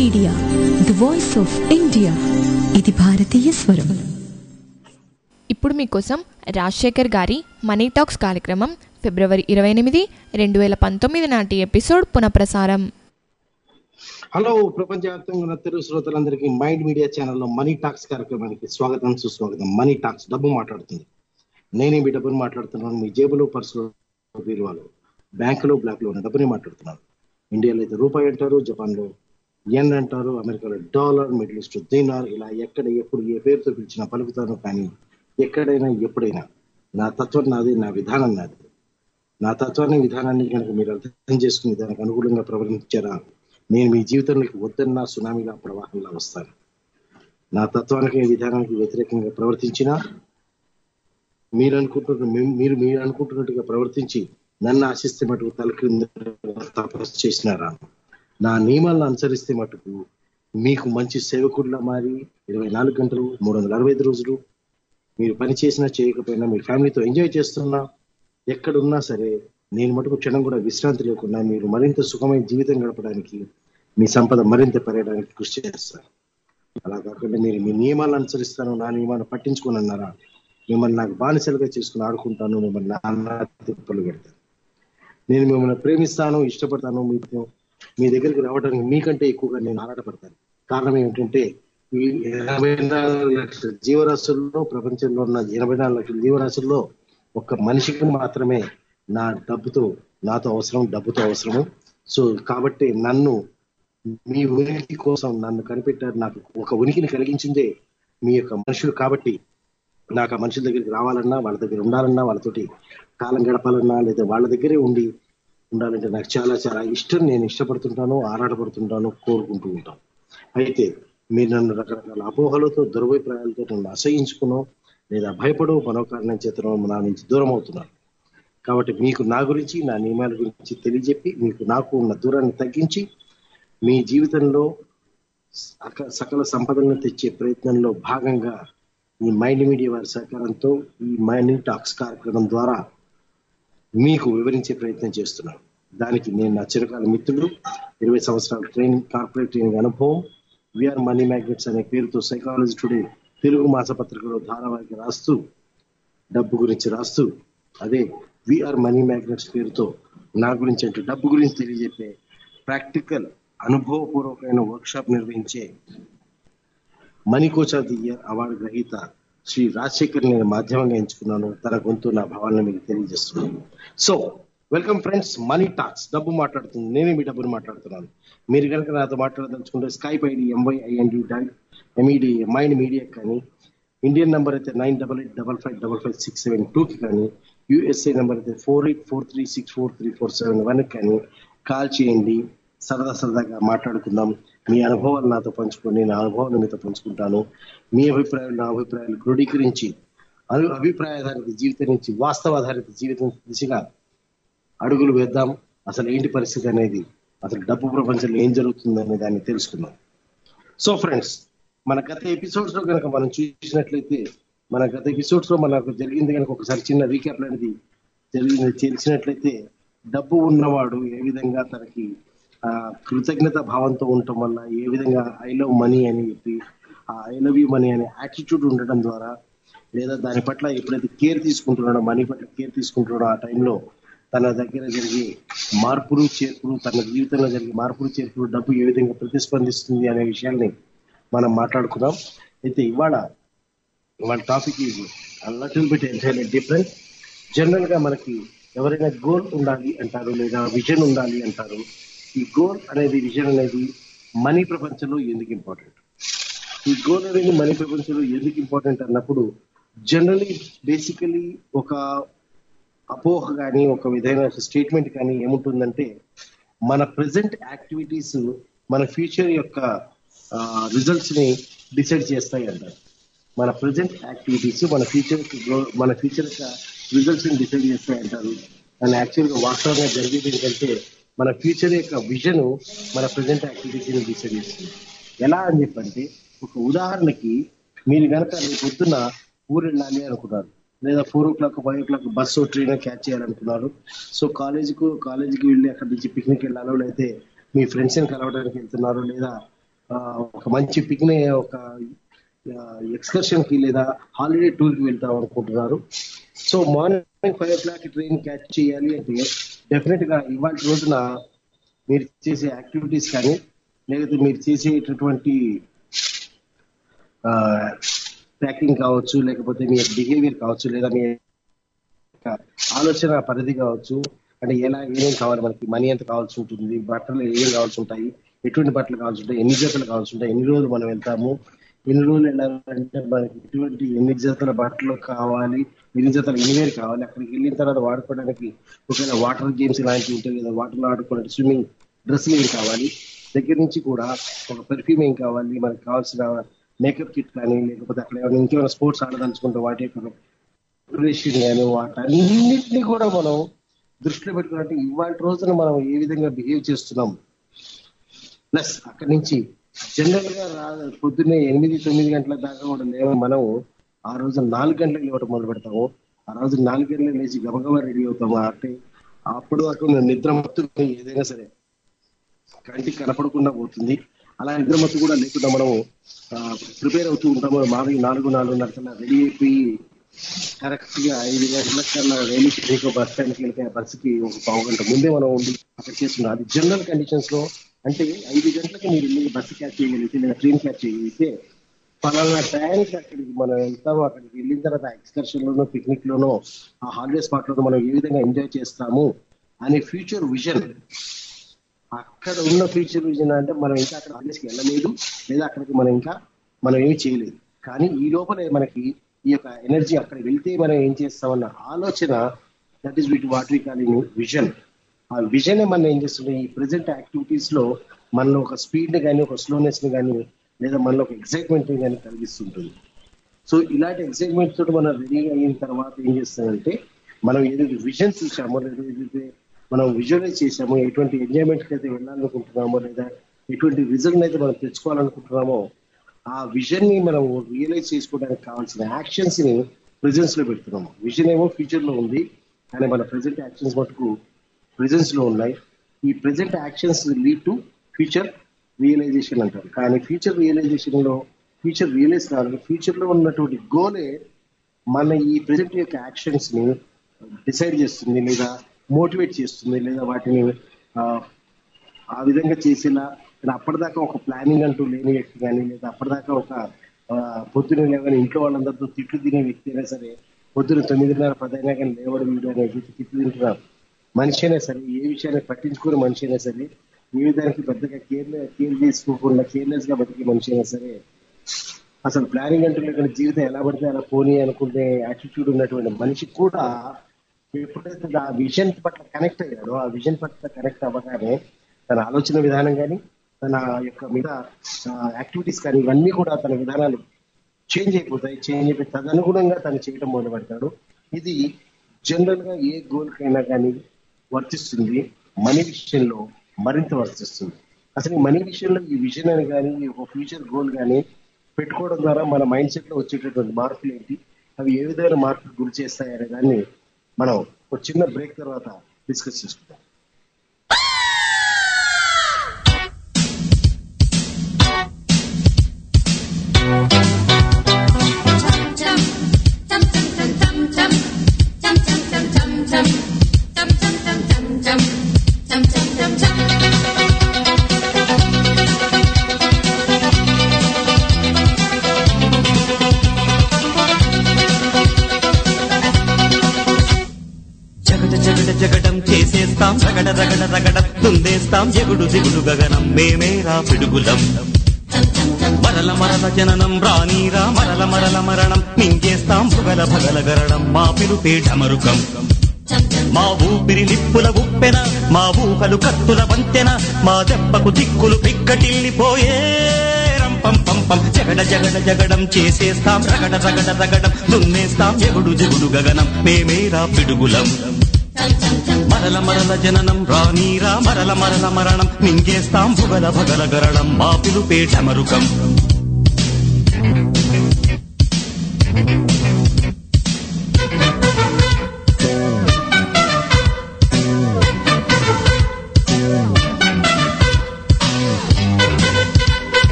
Media the voice of India ఇది భారతీయ స్వరం ఇప్పుడు మీకోసం రాజశేఖర్ గారి మనీ టాక్స్ కార్యక్రమం ఫిబ్రవరి ఇరవై ఎనిమిది రెండు వేల పంతొమ్మిది నాటి ఎపిసోడ్ పునఃప్రసారం హలో ప్రపంచవ్యాప్తంగా ఉన్న తెలుగు శ్రోతలందరికీ మైండ్ మీడియా ఛానల్లో మనీ టాక్స్ కార్యక్రమానికి స్వాగతం సుస్వాగతం మనీ టాక్స్ డబ్బు మాట్లాడుతుంది నేనే మీ డబ్బును మాట్లాడుతున్నాను మీ జేబులో పర్సులో బీరువాలో బ్యాంకులో బ్లాక్లో ఉన్న డబ్బుని మాట్లాడుతున్నాను ఇండియాలో అయితే రూపాయి అంటారు జపాన్లో ఎన్ అంటారు అమెరికాలో డాలర్ మిడిల్ ఈస్ట్ దీనార్ ఇలా ఎక్కడ ఎప్పుడు ఏ పేరుతో పిలిచినా పలుకుతాను కానీ ఎక్కడైనా ఎప్పుడైనా నా తత్వం నాది నా విధానం నాది నా తత్వాన్ని విధానాన్ని కనుక మీరు అర్థం చేసుకుని దానికి అనుకూలంగా ప్రవర్తించారా నేను మీ జీవితంలోకి వద్దన్న సునామీలా ప్రవాహంలా వస్తాను నా తత్వానికి విధానానికి వ్యతిరేకంగా ప్రవర్తించినా మీరు అనుకుంటున్న మీ- మీరు మీరు అనుకుంటున్నట్టుగా ప్రవర్తించి నన్ను ఆశిస్తే మటుకు తల క్రింద తపస్సు చేసినారా నా నియమాలను అనుసరిస్తే మటుకు మీకు మంచి సేవకుడిలా మారి ఇరవై నాలుగు గంటలు మూడు వందల అరవై ఐదు రోజులు మీరు పని చేసినా చేయకపోయినా మీ ఫ్యామిలీతో ఎంజాయ్ చేస్తున్నా ఎక్కడున్నా సరే నేను మటుకు క్షణం కూడా విశ్రాంతి లేకుండా మీరు మరింత సుఖమైన జీవితం గడపడానికి మీ సంపద మరింత పెరగడానికి కృషి చేస్తారు అలా కాకుండా మీరు మీ నియమాలను అనుసరిస్తాను నా నియమాన్ని పట్టించుకొని అన్నారా మిమ్మల్ని నాకు బానిసలుగా చేసుకుని ఆడుకుంటాను మిమ్మల్ని నాన్న తిప్పలు పెడతాను నేను మిమ్మల్ని ప్రేమిస్తాను ఇష్టపడతాను మీతో మీ దగ్గరికి రావడానికి మీకంటే ఎక్కువగా నేను ఆరాటపడతాను కారణం ఏమిటంటే ఈ ఎనభై నాలుగు లక్షల జీవరాశుల్లో ప్రపంచంలో ఉన్న ఎనభై నాలుగు లక్షల జీవరాశుల్లో ఒక్క మనిషికి మాత్రమే నా డబ్బుతో నాతో అవసరం డబ్బుతో అవసరము సో కాబట్టి నన్ను మీ ఉనికి కోసం నన్ను కనిపెట్టారు నాకు ఒక ఉనికిని కలిగించిందే మీ యొక్క మనుషులు కాబట్టి నాకు ఆ మనుషుల దగ్గరికి రావాలన్నా వాళ్ళ దగ్గర ఉండాలన్నా వాళ్ళతోటి కాలం గడపాలన్నా లేదా వాళ్ళ దగ్గరే ఉండి ఉండాలంటే నాకు చాలా చాలా ఇష్టం నేను ఇష్టపడుతుంటాను ఆరాటపడుతుంటాను కోరుకుంటూ ఉంటాను అయితే మీరు నన్ను రకరకాల అపోహలతో దురభిప్రాయాలతో నన్ను అసహించుకునో లేదా భయపడో మరో కారణం చేతనో నా నుంచి దూరం అవుతున్నారు కాబట్టి మీకు నా గురించి నా నియమాల గురించి తెలియజెప్పి మీకు నాకు ఉన్న దూరాన్ని తగ్గించి మీ జీవితంలో సక- సకల సంపదలను తెచ్చే ప్రయత్నంలో భాగంగా ఈ మైండ్ మీడియా వారి సహకారంతో ఈ మైండ్ టాక్స్ కార్యక్రమం ద్వారా మీకు వివరించే ప్రయత్నం చేస్తున్నాను దానికి నేను నా చిరకాల మిత్రుడు ఇరవై సంవత్సరాల ట్రైనింగ్ కార్పొరేట్ ట్రైనింగ్ అనుభవం విఆర్ మనీ మ్యాగ్నెట్స్ అనే పేరుతో సైకాలజీ టుడే తెలుగు మాసపత్రికలో ధారావాహిక రాస్తూ డబ్బు గురించి రాస్తూ అదే విఆర్ మనీ మ్యాగ్నెట్స్ పేరుతో నా గురించి అంటే డబ్బు గురించి తెలియజెప్పే ప్రాక్టికల్ అనుభవపూర్వకమైన వర్క్షాప్ నిర్వహించే money coach of the year award గ్రహీత శ్రీ రాజశేఖర్ నేను మాధ్యమంగా ఎంచుకున్నాను తన గొంతు నా భావాలను మీకు తెలియజేస్తున్నాను so welcome friends Money Talks డబ్బు మాట్లాడుతుంది నేనే మీ డబ్బును మాట్లాడుతున్నాను మీరు కనుక నాతో మాట్లాడదలుచుకుంటే Skype ID M Y I N D M E D mind media కానీ ఇండియన్ నెంబర్ అయితే nine double eight double five double five six seven టూకి కానీ యూఎస్ఏ నెంబర్ అయితే four eight four three six four three four seven one కానీ కాల్ చేయండి సరదా సరదాగా మాట్లాడుకుందాం మీ అనుభవాలు నాతో పంచుకోండి నా అనుభవాలు మీతో పంచుకుంటాను మీ అభిప్రాయాలు నా అభిప్రాయాలు క్రోడీకరించి అను అభిప్రాయాధారిత జీవితం నుంచి వాస్తవాధారిత జీవితం దిశగా అడుగులు వేద్దాం అసలు ఏంటి పరిస్థితి అనేది అసలు డబ్బు ప్రపంచంలో ఏం జరుగుతుంది అనే దాన్ని తెలుసుకుందాం సో ఫ్రెండ్స్ మన గత ఎపిసోడ్స్ లో కనుక మనం చూసినట్లయితే మన గత ఎపిసోడ్స్ లో మనకు జరిగింది కనుక ఒకసారి చిన్న రీక్యాప్ అనేది జరిగింది తెలిసినట్లయితే డబ్బు ఉన్నవాడు ఏ విధంగా తనకి ఆ కృతజ్ఞత భావంతో ఉండటం వల్ల ఏ విధంగా ఐ లవ్ మనీ అని చెప్పి ఆ ఐ లవ్ యూ మనీ అనే యాటిట్యూడ్ ఉండటం ద్వారా లేదా దాని పట్ల ఎప్పుడైతే కేర్ తీసుకుంటున్నాడో మనీ పట్ల కేర్ తీసుకుంటున్నాడో ఆ టైంలో తన దగ్గర జరిగే మార్పులు చేర్పులు తన జీవితంలో జరిగే మార్పులు చేర్పులు డబ్బు ఏ విధంగా ప్రతిస్పందిస్తుంది అనే విషయాల్ని మనం మాట్లాడుకున్నాం అయితే ఇవాళ వాళ్ళ topic is little bit entirely different general గా మనకి ఎవరైనా గోల్ ఉండాలి అంటారు లేదా విజన్ ఉండాలి అంటారు ఈ గోల్ అనేది విజన్ అనేది మనీ ప్రపంచంలో ఎందుకు ఇంపార్టెంట్ ఈ గోల్ అనేది మనీ ప్రపంచంలో ఎందుకు ఇంపార్టెంట్ అన్నప్పుడు జనరలీ బేసికలీ ఒక అపోహ కానీ ఒక విధమైన స్టేట్మెంట్ కానీ ఏముంటుందంటే మన ప్రజెంట్ యాక్టివిటీస్ మన ఫ్యూచర్ యొక్క రిజల్ట్స్ ని డిసైడ్ చేస్తాయి అంటారు మన ప్రజెంట్ యాక్టివిటీస్ మన ఫ్యూచర్ మన ఫ్యూచర్ యొక్క రిజల్ట్స్ ని డిసైడ్ చేస్తాయి అంటారు కానీ యాక్చువల్ గా వాస్తవంగా జరిగేది ఏంటంటే మన ఫ్యూచర్ యొక్క విజన్ మన ప్రజెంట్ యాక్టివిటీస్ ని డిసైడ్ చేస్తుంది ఎలా అని చెప్పంటే ఒక ఉదాహరణకి మీరు కనుక రేపు పొద్దున్న ఊరు వెళ్ళాలి అనుకున్నారు లేదా four o'clock five o'clock bus train catch చేయాలనుకున్నారు సో కాలేజీకు కాలేజీకి వెళ్ళి అక్కడ నుంచి పిక్నిక్ వెళ్ళాలో లేకపోతే మీ ఫ్రెండ్స్ ని కలవడానికి వెళ్తున్నారు లేదా ఆ, ఒక మంచి పిక్ని ఒక ఎక్స్కర్షన్ కి లేదా హాలిడే టూర్ కి వెళ్తాం అనుకుంటున్నారు so morning five o'clock train catch చేయాలి అంటే డెఫినెట్ గా ఇవాళ రోజున మీరు చేసే యాక్టివిటీస్ కానీ లేకపోతే మీరు చేసేటటువంటి ప్యాకింగ్ కావచ్చు లేకపోతే మీ బిహేవియర్ కావచ్చు లేదా మీ యొక్క ఆలోచన పరిధి కావచ్చు అంటే ఎలా ఏమేం కావాలి మనకి మనీ ఎంత కావాల్సి ఉంటుంది బట్టలు ఏం కావాల్సి ఉంటాయి ఎటువంటి బట్టలు కావాల్సి ఉంటాయి ఎన్ని జతలు కావాల్సి ఉంటాయి ఎన్ని రోజులు మనం వెళ్తాము ఎన్ని రోజులు వెళ్ళాలంటే మనకి ఎటువంటి ఎన్ని జతల బట్టలు కావాలి ఎన్ని జతలు ఎన్నివేరు కావాలి అక్కడికి వెళ్ళిన తర్వాత వాడుకోవడానికి ఒకవేళ వాటర్ గేమ్స్ ఇలాంటివి ఉంటాయి కదా వాటర్లో ఆడుకోవడానికి స్విమ్మింగ్ డ్రెస్సింగ్ ఏం కావాలి దగ్గర నుంచి కూడా ఒక పెర్ఫ్యూమ్ ఏం కావాలి మనకి కావాల్సిన మేకప్ కిట్ కానీ లేకపోతే అక్కడ ఏమైనా ఇంకేమైనా స్పోర్ట్స్ ఆడదలుచుకుంటే వాటి యొక్క ప్రిపరేషన్ కానీ వాటన్నిటిని కూడా మనం దృష్టిలో పెట్టుకున్నట్టు ఇవాళ రోజున మనం ఏ విధంగా బిహేవ్ చేస్తున్నాం ప్లస్ అక్కడి నుంచి జనరల్ గా రా పొద్దున్నే ఎనిమిది తొమ్మిది గంటల దాకా కూడా లేవు మనం ఆ రోజు నాలుగు గంటలకు లేవటం మొదలు పెడతాము ఆ రోజు నాలుగు గంటలకు లేచి గబగబా రెడీ అవుతాము అంటే అప్పుడు అక్కడ నిద్ర మత్తు ఏదైనా సరే కంటికి కనపడకుండా పోతుంది అలా నిద్ర మత్తు కూడా లేకుండా మనం ప్రిపేర్ అవుతూ ఉంటాము మాది నాలుగు నాలుగున్నర కన్నా రెడీ అయిపోయి కరెక్ట్ గా ఐదు గంటల కన్నా రైలు స్టేషన్ బస్ స్టాండ్ కి వెళ్ళిపోయిన బస్సుకి ఒక పావు గంట ముందే మనం ఉండి అక్కడ చేస్తున్నాం అది జనరల్ కండిషన్స్ లో అంటే ఐదు గంటలకి మీరు వెళ్ళి బస్సు క్యాచ్ చేయగలిగితే లేదా ట్రైన్ క్యాచ్ చేయగలిగితే పలానా టైంకి అక్కడికి మనం వెళ్తాము అక్కడికి వెళ్ళిన తర్వాత ఎక్స్కర్షన్ లోనో పిక్నిక్ లోనో ఆ హాలిడే స్పాట్ లోనో మనం ఏ విధంగా ఎంజాయ్ చేస్తాము అనే ఫ్యూచర్ విజన్ అక్కడ ఉన్న ఫ్యూచర్ విజన్ అంటే మనం ఇంకా అక్కడ హాలిడేస్కి వెళ్ళలేదు లేదా అక్కడికి మనం ఇంకా మనం ఏమి చేయలేదు కానీ ఈ లోపలే మనకి ఈ యొక్క ఎనర్జీ అక్కడ వెళ్తే మనం ఏం చేస్తామన్న ఆలోచన that is with what we calling vision ఆ విజన్ మనం ఏం చేస్తుంది ఈ ప్రెసెంట్ యాక్టివిటీస్ లో మనలో ఒక స్పీడ్ ని కానీ ఒక స్లోనెస్ ని కానీ లేదా మనలో ఒక ఎక్సైట్మెంట్ ని కానీ కలిగిస్తుంటుంది సో ఇలాంటి ఎక్సైట్మెంట్ తోటి మనం రెడీ అయిన తర్వాత ఏం చేస్తామంటే మనం ఏదైతే విజన్ చూసామో లేదా ఏదైతే మనం విజువలైజ్ చేసామో ఎటువంటి ఎంజాయ్మెంట్ కి అయితే వెళ్ళాలనుకుంటున్నామో లేదా ఎటువంటి రిజల్ట్ అయితే మనం తెచ్చుకోవాలనుకుంటున్నామో ఆ విజన్ ని మనం రియలైజ్ చేసుకోవడానికి కావాల్సిన యాక్షన్స్ ని ప్రెజెన్స్ లో పెడుతున్నాము విజన్ ఏమో ఫ్యూచర్ లో ఉంది కానీ మన ప్రెసెంట్ యాక్షన్స్ మటుకు ప్రెజెన్స్ లో ఉన్నాయి ఈ present actions lead to future realization అంటారు కానీ ఫ్యూచర్ రియలైజేషన్ లో ఫ్యూచర్ రియలైజ్ కావాలి ఫ్యూచర్ లో ఉన్నటువంటి గోలే మన ఈ ప్రెసెంట్ యొక్క యాక్షన్స్ ని డిసైడ్ చేస్తుంది లేదా మోటివేట్ చేస్తుంది లేదా వాటిని ఆ, ఆ విధంగా చేసేలా లేదా అప్పటిదాకా ఒక ప్లానింగ్ అంటూ లేని వ్యక్తి కానీ లేదా అప్పటిదాకా ఒక ఆ, పొద్దున లేవని ఇంట్లో వాళ్ళందరితో తిట్లు తినే వ్యక్తి అయినా సరే పొద్దున తొమ్మిదిన్నర పదైనా కానీ లేవడం వీడు అనే వ్యక్తి తిట్లు తింటున్నారు మనిషి అయినా సరే ఏ విషయాన్ని పట్టించుకునే మనిషి అయినా సరే ఏ విధానికి పెద్దగా కేర్ కేర్ తీసుకోకుండా కేర్లెస్ గా బతికే మనిషి అయినా సరే అసలు ప్లానింగ్ అంటూ లేకుండా జీవితం ఎలా పడితే అలా పోనీ అనుకునే యాటిట్యూడ్ ఉన్నటువంటి మనిషి కూడా ఎప్పుడైతే ఆ విజన్ పట్ల కనెక్ట్ అయ్యాడో ఆ విజన్ పట్ల కనెక్ట్ అవ్వగానే తన ఆలోచన విధానం కానీ తన యొక్క మీద యాక్టివిటీస్ కానీ ఇవన్నీ కూడా తన విధానాలు చేంజ్ అయిపోతాయి చేంజ్ అయిపోయి తదనుగుణంగా తను చేయడం మొదలు పెడతాడు ఇది జనరల్ గా ఏ గోల్ కైనా కానీ వర్తిస్తుంది మనీ విషయంలో మరింత వర్తిస్తుంది అసలు ఈ మనీ విషయంలో ఈ విజన్ అని కానీ ఈ ఒక ఫ్యూచర్ గోల్ కానీ పెట్టుకోవడం ద్వారా మన మైండ్ సెట్ లో వచ్చేటటువంటి మార్పులు ఏంటి అవి ఏ విధమైన మార్పులు గురి చేస్తాయనే దాన్ని మనం ఒక చిన్న బ్రేక్ తర్వాత డిస్కస్ చేసుకుందాం జగడ జగడ జగడం చేసేస్తాం రగడ రగడ రగడం తుందేస్తాం ఎగుడు దిగుడు గగనం మేమేరా పిడుగులం మరల మరల జననం రానీరా మరల మరల మరణం మింగేస్తాం భగల భగల గరడం మా పిలుపే ఢమరుకం మా ఊపిరి నిప్పుల ఉప్పెన మా ఊహలు కత్తుల వంతెన మా దెబ్బకు దిక్కులు పిక్కటిల్లిపోయే రంపం పంపం జగడ జగడ జగడం చేసేస్తాం రగడ రగడ రగడం దున్నేస్తాం ఎగుడు దిగుడు గగనం మేమేరా పిడుగులం మరల మరల జననం రానీరా మరల మరల మరణం మింగేస్తాం భుగల భగల గరడం మా పిలుపే ఢమరుకం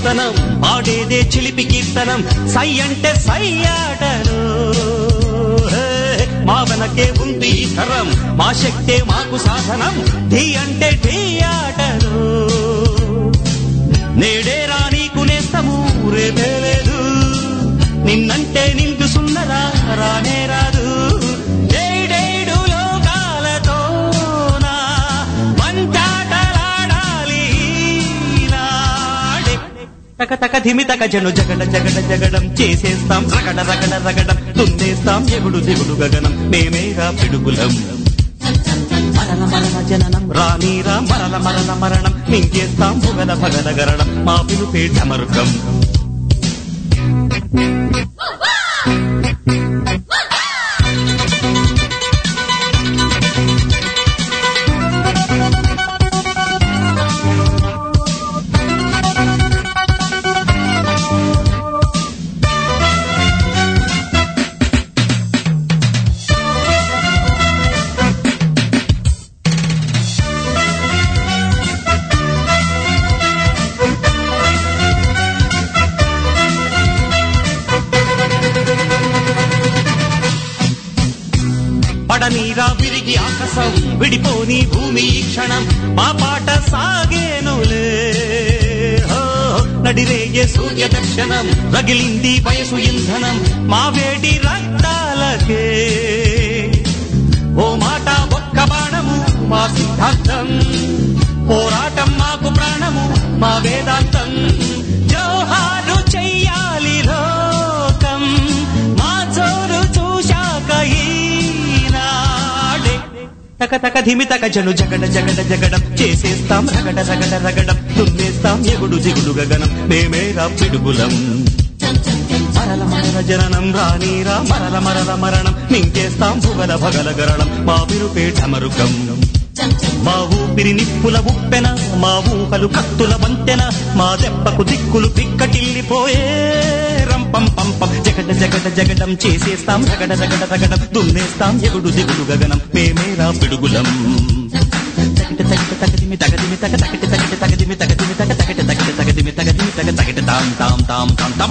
నూతనం పాడేదే చిలిపి కీర్తనం సై అంటే సై ఆటలు హే, మా వెనకే ఉంది ఈ తరం మా శక్తే మాకు సాధనం ఢీ అంటే ఢీ ఆటలు నేడే రానీకు నేస్తము రేపే లేదు నిన్నంటే నిండు సున్నరా రానే రాదు ఏడేడు లోకాలతోనా మంచాటలాడాలి ఈనాడే. తక తక ధిమి తక జను జగడ జగడ జగడం చేసేస్తాం రగడ రగడ రగడం తుందేస్తాం ఎగుడు దిగుడు గగనం మేమేగా పిడుగులం మరల మరల జననం రానీరా మరల మరల మరణం మింగేస్తాం భుగల భగల గరణం మా పిలుపే ఢమరుకం పడనీరా విరిగి ఆకాశం విడిపోని భూమి ఈ క్షణం మా పాట సాగేనులే హో, నడిరేగే సూర్య దర్శనం రగిలింది వయసు ఇంధనం మా వేడి రక్తాలకే ఓ మాట ఒక్క బాణము మా సిద్ధాంతం పోరాటం మాకు ప్రాణము మా వేదాంతం జోహారు చెయ్యాలి లోకం మా చోరు చూశాక ఈనాడే తక తక ధిమి తక జను జగడ జగడ జగడం చేసేస్తాం రగడ రగడ రగడం దున్నేస్తాం ఎగుడు దిగుడు గగనం మేమేరా పిడుగులం మరల మరల జననం రానీరా మరల మరల మరణం మింకేస్తాం భుగల భగల గరణం మా పిరుపేట మరుగం మా ఊపిరి నిప్పుల ఉప్పెన మా ఊహలు కత్తుల వంతెన మా దెబ్బకు దిక్కులు పిక్కటిల్లిపోయే రంపం పంపం జగడ జగడ జగడం చేసేస్తాం రగడ రగడ రగడం దున్నేస్తాం ఎగుడు దిగుడు గగనం మేమేరా పిడుగులం తగిట తగిట తగదిమి తగదిమి తగ తగిట తగిట తగదిమి తగదిమి తగ తగిట తగిట తగదిమి తగదిమి తగ తగిట తాం తాం తాం తాం తాం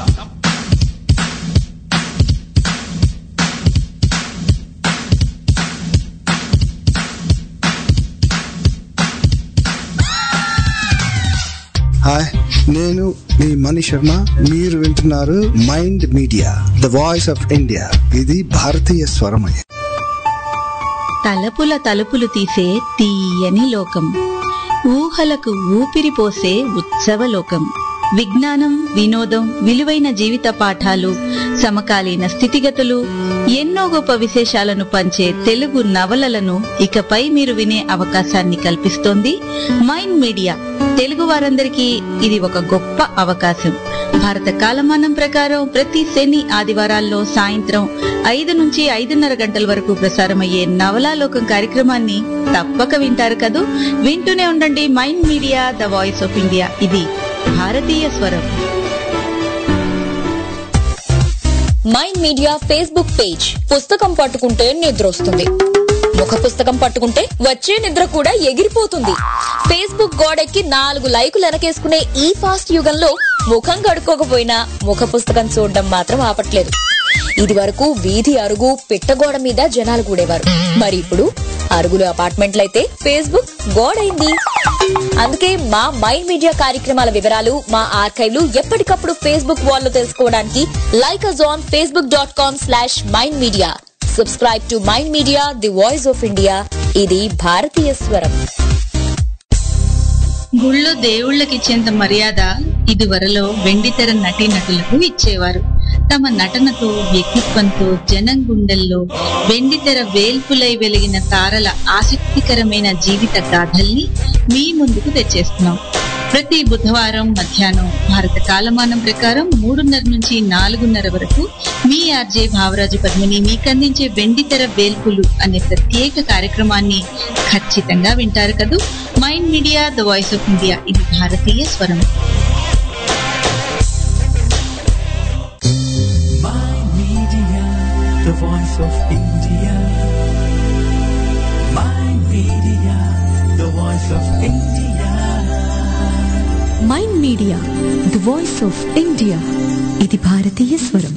హాయ్ నేను మీ మణి శర్మ మీరు వింటున్నారు Mind Media the voice of India ఇది భారతీయ స్వరమయ తలపుల తలుపులు తీసే తీయని లోకం ఊహలకు ఊపిరి పోసే ఉత్సవలోకం విజ్ఞానం వినోదం విలువైన జీవిత పాఠాలు సమకాలీన స్థితిగతులు ఎన్నో గొప్ప విశేషాలను పంచే తెలుగు నవలలను ఇకపై మీరు వినే అవకాశాన్ని కల్పిస్తోంది మైండ్ మీడియా తెలుగు వారందరికీ ఇది ఒక గొప్ప అవకాశం భారత కాలమానం ప్రకారం ప్రతి శని ఆదివారాల్లో సాయంత్రం ఐదు నుంచి ఐదున్నర గంటల వరకు ప్రసారమయ్యే నవలాలోకం కార్యక్రమాన్ని తప్పక వింటారు కదూ వింటూనే ఉండండి Mind Media the voice of India ఇది భారతీయ స్వరం మైండ్ మీడియా ఫేస్బుక్ పేజ్ పుస్తకం పట్టుకుంటే నిద్ర వస్తుంది ముఖ పుస్తకం పట్టుకుంటే వచ్చే నిద్ర కూడా ఎగిరిపోతుంది ఫేస్బుక్ గోడెక్కి నాలుగు లైకులు వెనకేసుకునే ఈ ఫాస్ట్ యుగంలో ముఖం కడుక్కోకపోయినా ముఖ పుస్తకం చూడడం మాత్రం ఆపట్లేదు ఇది వరకు వీధి అరుగు పిట్టగోడ మీద జనాలు కూడేవారు మరి ఇప్పుడు అరుగులు అపార్ట్మెంట్లయితే ఫేస్బుక్ గోడైంది అందుకే మా మైండ్ మీడియా కార్యక్రమాల వివరాలు మా ఆర్కైవ్లు ఎప్పటికప్పుడు ఫేస్బుక్ వాల్ లో తెలుసుకోవడానికి like us on Facebook dot com slash Mind Media subscribe to Mind Media the voice of India ఇది భారతీయ స్వరం గుళ్ళో దేవుళ్ళకిచ్చేంత మర్యాద ఇదివరలో వెండితెర నటీ నటులకు ఇచ్చేవారు తమ నటనతో వ్యక్తిత్వంతో జనం గుండెల్లో వెండితెర వేల్పులై వెలిగిన తారల ఆసక్తికరమైన జీవిత గాథల్ని మీ ముందుకు తెచ్చేస్తున్నాం ప్రతి బుధవారం మధ్యాహ్నం భారత కాలమానం ప్రకారం మూడున్నర నుంచి నాలుగున్నర వరకు మీ ఆర్జే భావరాజు పద్మిని మీకు అందించే వెండితెర వేల్పులు అనే ప్రత్యేక కార్యక్రమాన్ని ఖచ్చితంగా వింటారు కదూ Mind Media the voice of India ఇది భారతీయ స్వరం the voice of India. My media, the voice of India. Mind Media the voice of India ఇది భారతీయ స్వరం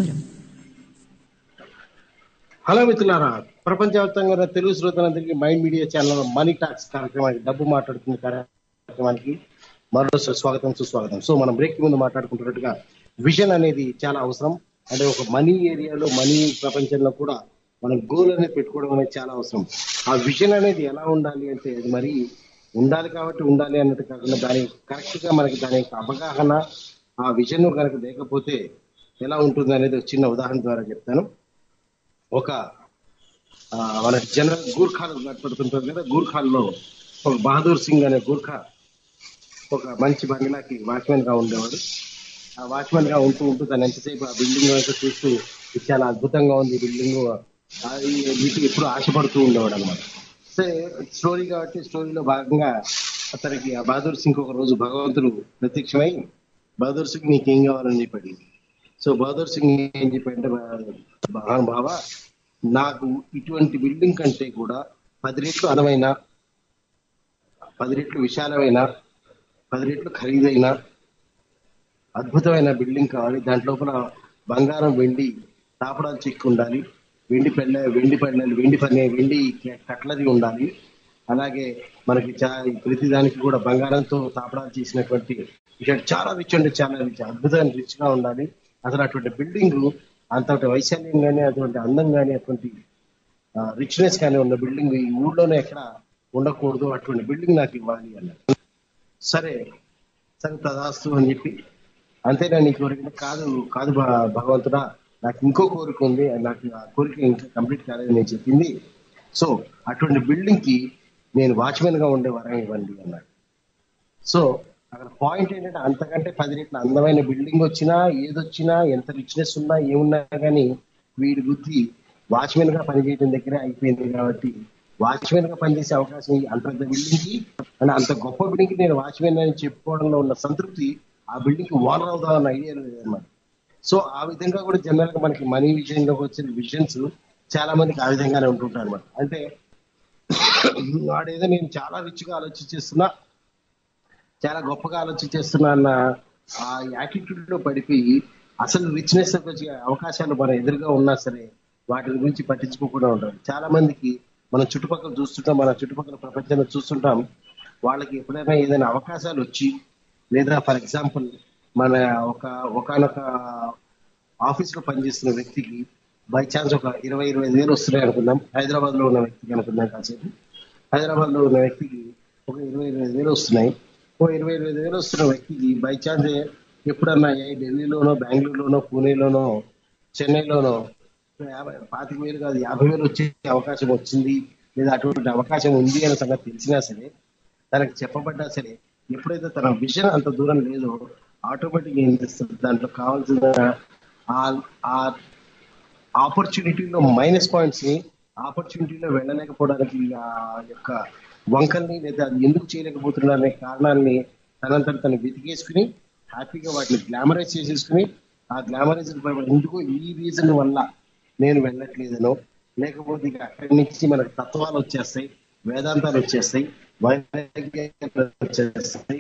హలో మిత్రులారా ప్రపంచవ్యాప్తంగా ఉన్న తెలుగు శ్రోతలందరికీ Mind Media channel Money Talks కార్యక్రమానికి డబ్బు మాట్లాడుతున్న కార్యక్రమానికి మరోసారి స్వాగతం సుస్వాగతం సో మనం బ్రేక్ ముందు మాట్లాడుకుంటున్నట్టుగా విజన్ అనేది చాలా అవసరం అంటే ఒక మనీ ఏరియాలో మనీ ప్రపంచంలో కూడా మనం గోల్ అనేది పెట్టుకోవడం అనేది చాలా అవసరం ఆ విజన్ అనేది ఎలా ఉండాలి అంటే అది మరి ఉండాలి కాబట్టి ఉండాలి అన్నట్టు కాకుండా దాని కరెక్ట్ గా మనకి దాని యొక్క అవగాహన ఆ విజన్ కనుక లేకపోతే ఎలా ఉంటుంది అనేది ఒక చిన్న ఉదాహరణ ద్వారా చెప్తాను ఒక ఆ, మన జనరల్ గూర్ఖాలు నడుపుతుంటారు కదా గూర్ఖాల్లో ఒక బహదూర్ సింగ్ అనే గూర్ఖా ఒక మంచి బంగ్లాకి వాచ్మెన్ గా ఉండేవాడు ఆ వాచ్మెన్ గా ఉంటూ ఉంటూ తను ఎంతసేపు ఆ బిల్డింగ్ వైపు చూస్తూ ఇది చాలా అద్భుతంగా ఉంది బిల్డింగ్ అది వీటికి ఎప్పుడు ఆశపడుతూ ఉండేవాడు అనమాట సరే స్టోరీ కాబట్టి స్టోరీలో భాగంగా అతనికి ఆ బహదూర్ సింగ్ ఒక రోజు భగవంతుడు ప్రత్యక్షమై బహదూర్ సింగ్ నీకేం కావాలని చెప్పాడు సో బహదూర్ సింగ్ ఏం చెప్పంటే మహాన్ బావ నాకు ఇటువంటి బిల్డింగ్ కంటే కూడా పది రెట్లు అందమైన పది రెట్లు విశాలమైన పది రెట్లు ఖరీదైన అద్భుతమైన బిల్డింగ్ కావాలి దాంట్ లోపల బంగారం వెండి తాపడాలు చెక్కి ఉండాలి వెండి పెళ్ళ వెండి పెళ్ళాలి వెండి పని వెండి కట్లరీ ఉండాలి అలాగే మనకి చా- ప్రతి దానికి కూడా బంగారంతో తాపడాలు చేసినటువంటి ఇక్కడ చాలా రిచ్ అంటే చాలా రిచ్ అద్భుతమైన రిచ్ గా ఉండాలి అసలు అటువంటి బిల్డింగ్ అంతటి వైశాల్యం కానీ అటువంటి అందం కానీ అటువంటి రిచ్నెస్ కానీ ఉన్న బిల్డింగ్ ఈ ఊళ్ళోనే ఎక్కడ ఉండకూడదు అటువంటి బిల్డింగ్ నాకు ఇవ్వాలి అన్నారు సరే సరే తదాస్తు అని చెప్పి అంతేనా నీ కోరిక కాదు కాదు భ- భగవంతుడా నాకు ఇంకో కోరిక ఉంది నాకు ఆ కోరిక ఇంకా కంప్లీట్ కాలేదు నేను చెప్పింది సో అటువంటి బిల్డింగ్ కి నేను వాచ్మెన్ గా ఉండే వరం ఇవ్వండి అన్నాడు సో అక్కడ పాయింట్ ఏంటంటే అంతకంటే పది రెట్ల అందమైన బిల్డింగ్ వచ్చినా ఏదొచ్చినా ఎంత రిచ్నెస్ ఉన్నా ఏమున్నా కానీ వీడి బుద్ధి వాచ్మెన్ గా పనిచేయడం దగ్గరే అయిపోయింది కాబట్టి వాచ్మెన్ గా పనిచేసే అవకాశం ఈ అంత పెద్ద బిల్డింగ్ కి అంటే అంత గొప్ప బిల్డింగ్ కి నేను వాచ్మెన్ అని చెప్పుకోవడంలో ఉన్న సంతృప్తి ఆ బిల్డింగ్ కి ఓనర్ అవుదామన్న ఐడియా లేదన్నమాట సో ఆ విధంగా కూడా జనరల్ గా మనకి మనీ విషయంలోకి వచ్చిన విజన్స్ చాలా మందికి ఆ విధంగానే ఉంటుంటారు అనమాట అంటే వాడేదో నేను చాలా రిచ్ గా ఆలోచించేస్తున్నా చాలా గొప్పగా ఆలోచించేస్తున్నా అన్న ఆ యాటిట్యూడ్ లో పడిపోయి అసలు రిచ్నెస్ వచ్చే అవకాశాలు మన ఎదురుగా ఉన్నా సరే వాటి గురించి పట్టించుకోకుండా ఉంటారు చాలా మందికి మనం చుట్టుపక్కల చూస్తుంటాం మన చుట్టుపక్కల ప్రపంచంలో చూస్తుంటాం వాళ్ళకి ఎప్పుడైనా ఏదైనా అవకాశాలు వచ్చి లేదా ఫర్ ఎగ్జాంపుల్ మన ఒక ఒకనొక ఆఫీస్ లో పనిచేస్తున్న వ్యక్తికి బై ఛాన్స్ ఒక ఇరవై ఇరవై ఐదు వేలు వస్తున్నాయి అనుకుందాం హైదరాబాద్ లో ఉన్న వ్యక్తికి అనుకుందాం కాసేపు హైదరాబాద్ లో ఉన్న వ్యక్తికి ఒక ఇరవై ఇరవై ఐదు వేలు వస్తున్నాయి ఓ ఇరవై ఇరవై ఐదు వేలు వస్తున్న వ్యక్తికి బై ఛాన్స్ ఎప్పుడన్నా ఏ ఢిల్లీలోనో బెంగళూరులోనో పూణేలోనో చెన్నైలోనో యాభై పాతిక వేలు కాదు యాభై వేలు వచ్చే అవకాశం వచ్చింది లేదా అటువంటి అవకాశం ఉంది అనే సంగతి తెలిసినా సరే తనకి చెప్పబడ్డా సరే ఎప్పుడైతే తన విజన్ అంత దూరం లేదో ఆటోమేటిక్ ఏం చేస్తుంది దాంట్లో కావాల్సిన ఆ- ఆ ఆపర్చునిటీలో మైనస్ పాయింట్స్ ని ఆపర్చునిటీలో వెళ్ళలేకపోవడానికి ఆ యొక్క వంకల్ని లేదా అది ఎందుకు చేయలేకపోతున్నా అనే కారణాన్ని తనంతట తను వెతికేసుకుని హ్యాపీగా వాటిని గ్లామరైజ్ చేసేసుకుని ఆ గ్లామరైజ్ ఎందుకు ఈ రీజన్ వల్ల నేను వెళ్ళట్లేదనో లేకపోతే ఇక అక్కడి నుంచి మనకు తత్వాలు వచ్చేస్తాయి వేదాంతాలు వచ్చేస్తాయి వైరాగ్యాలు వచ్చేస్తాయి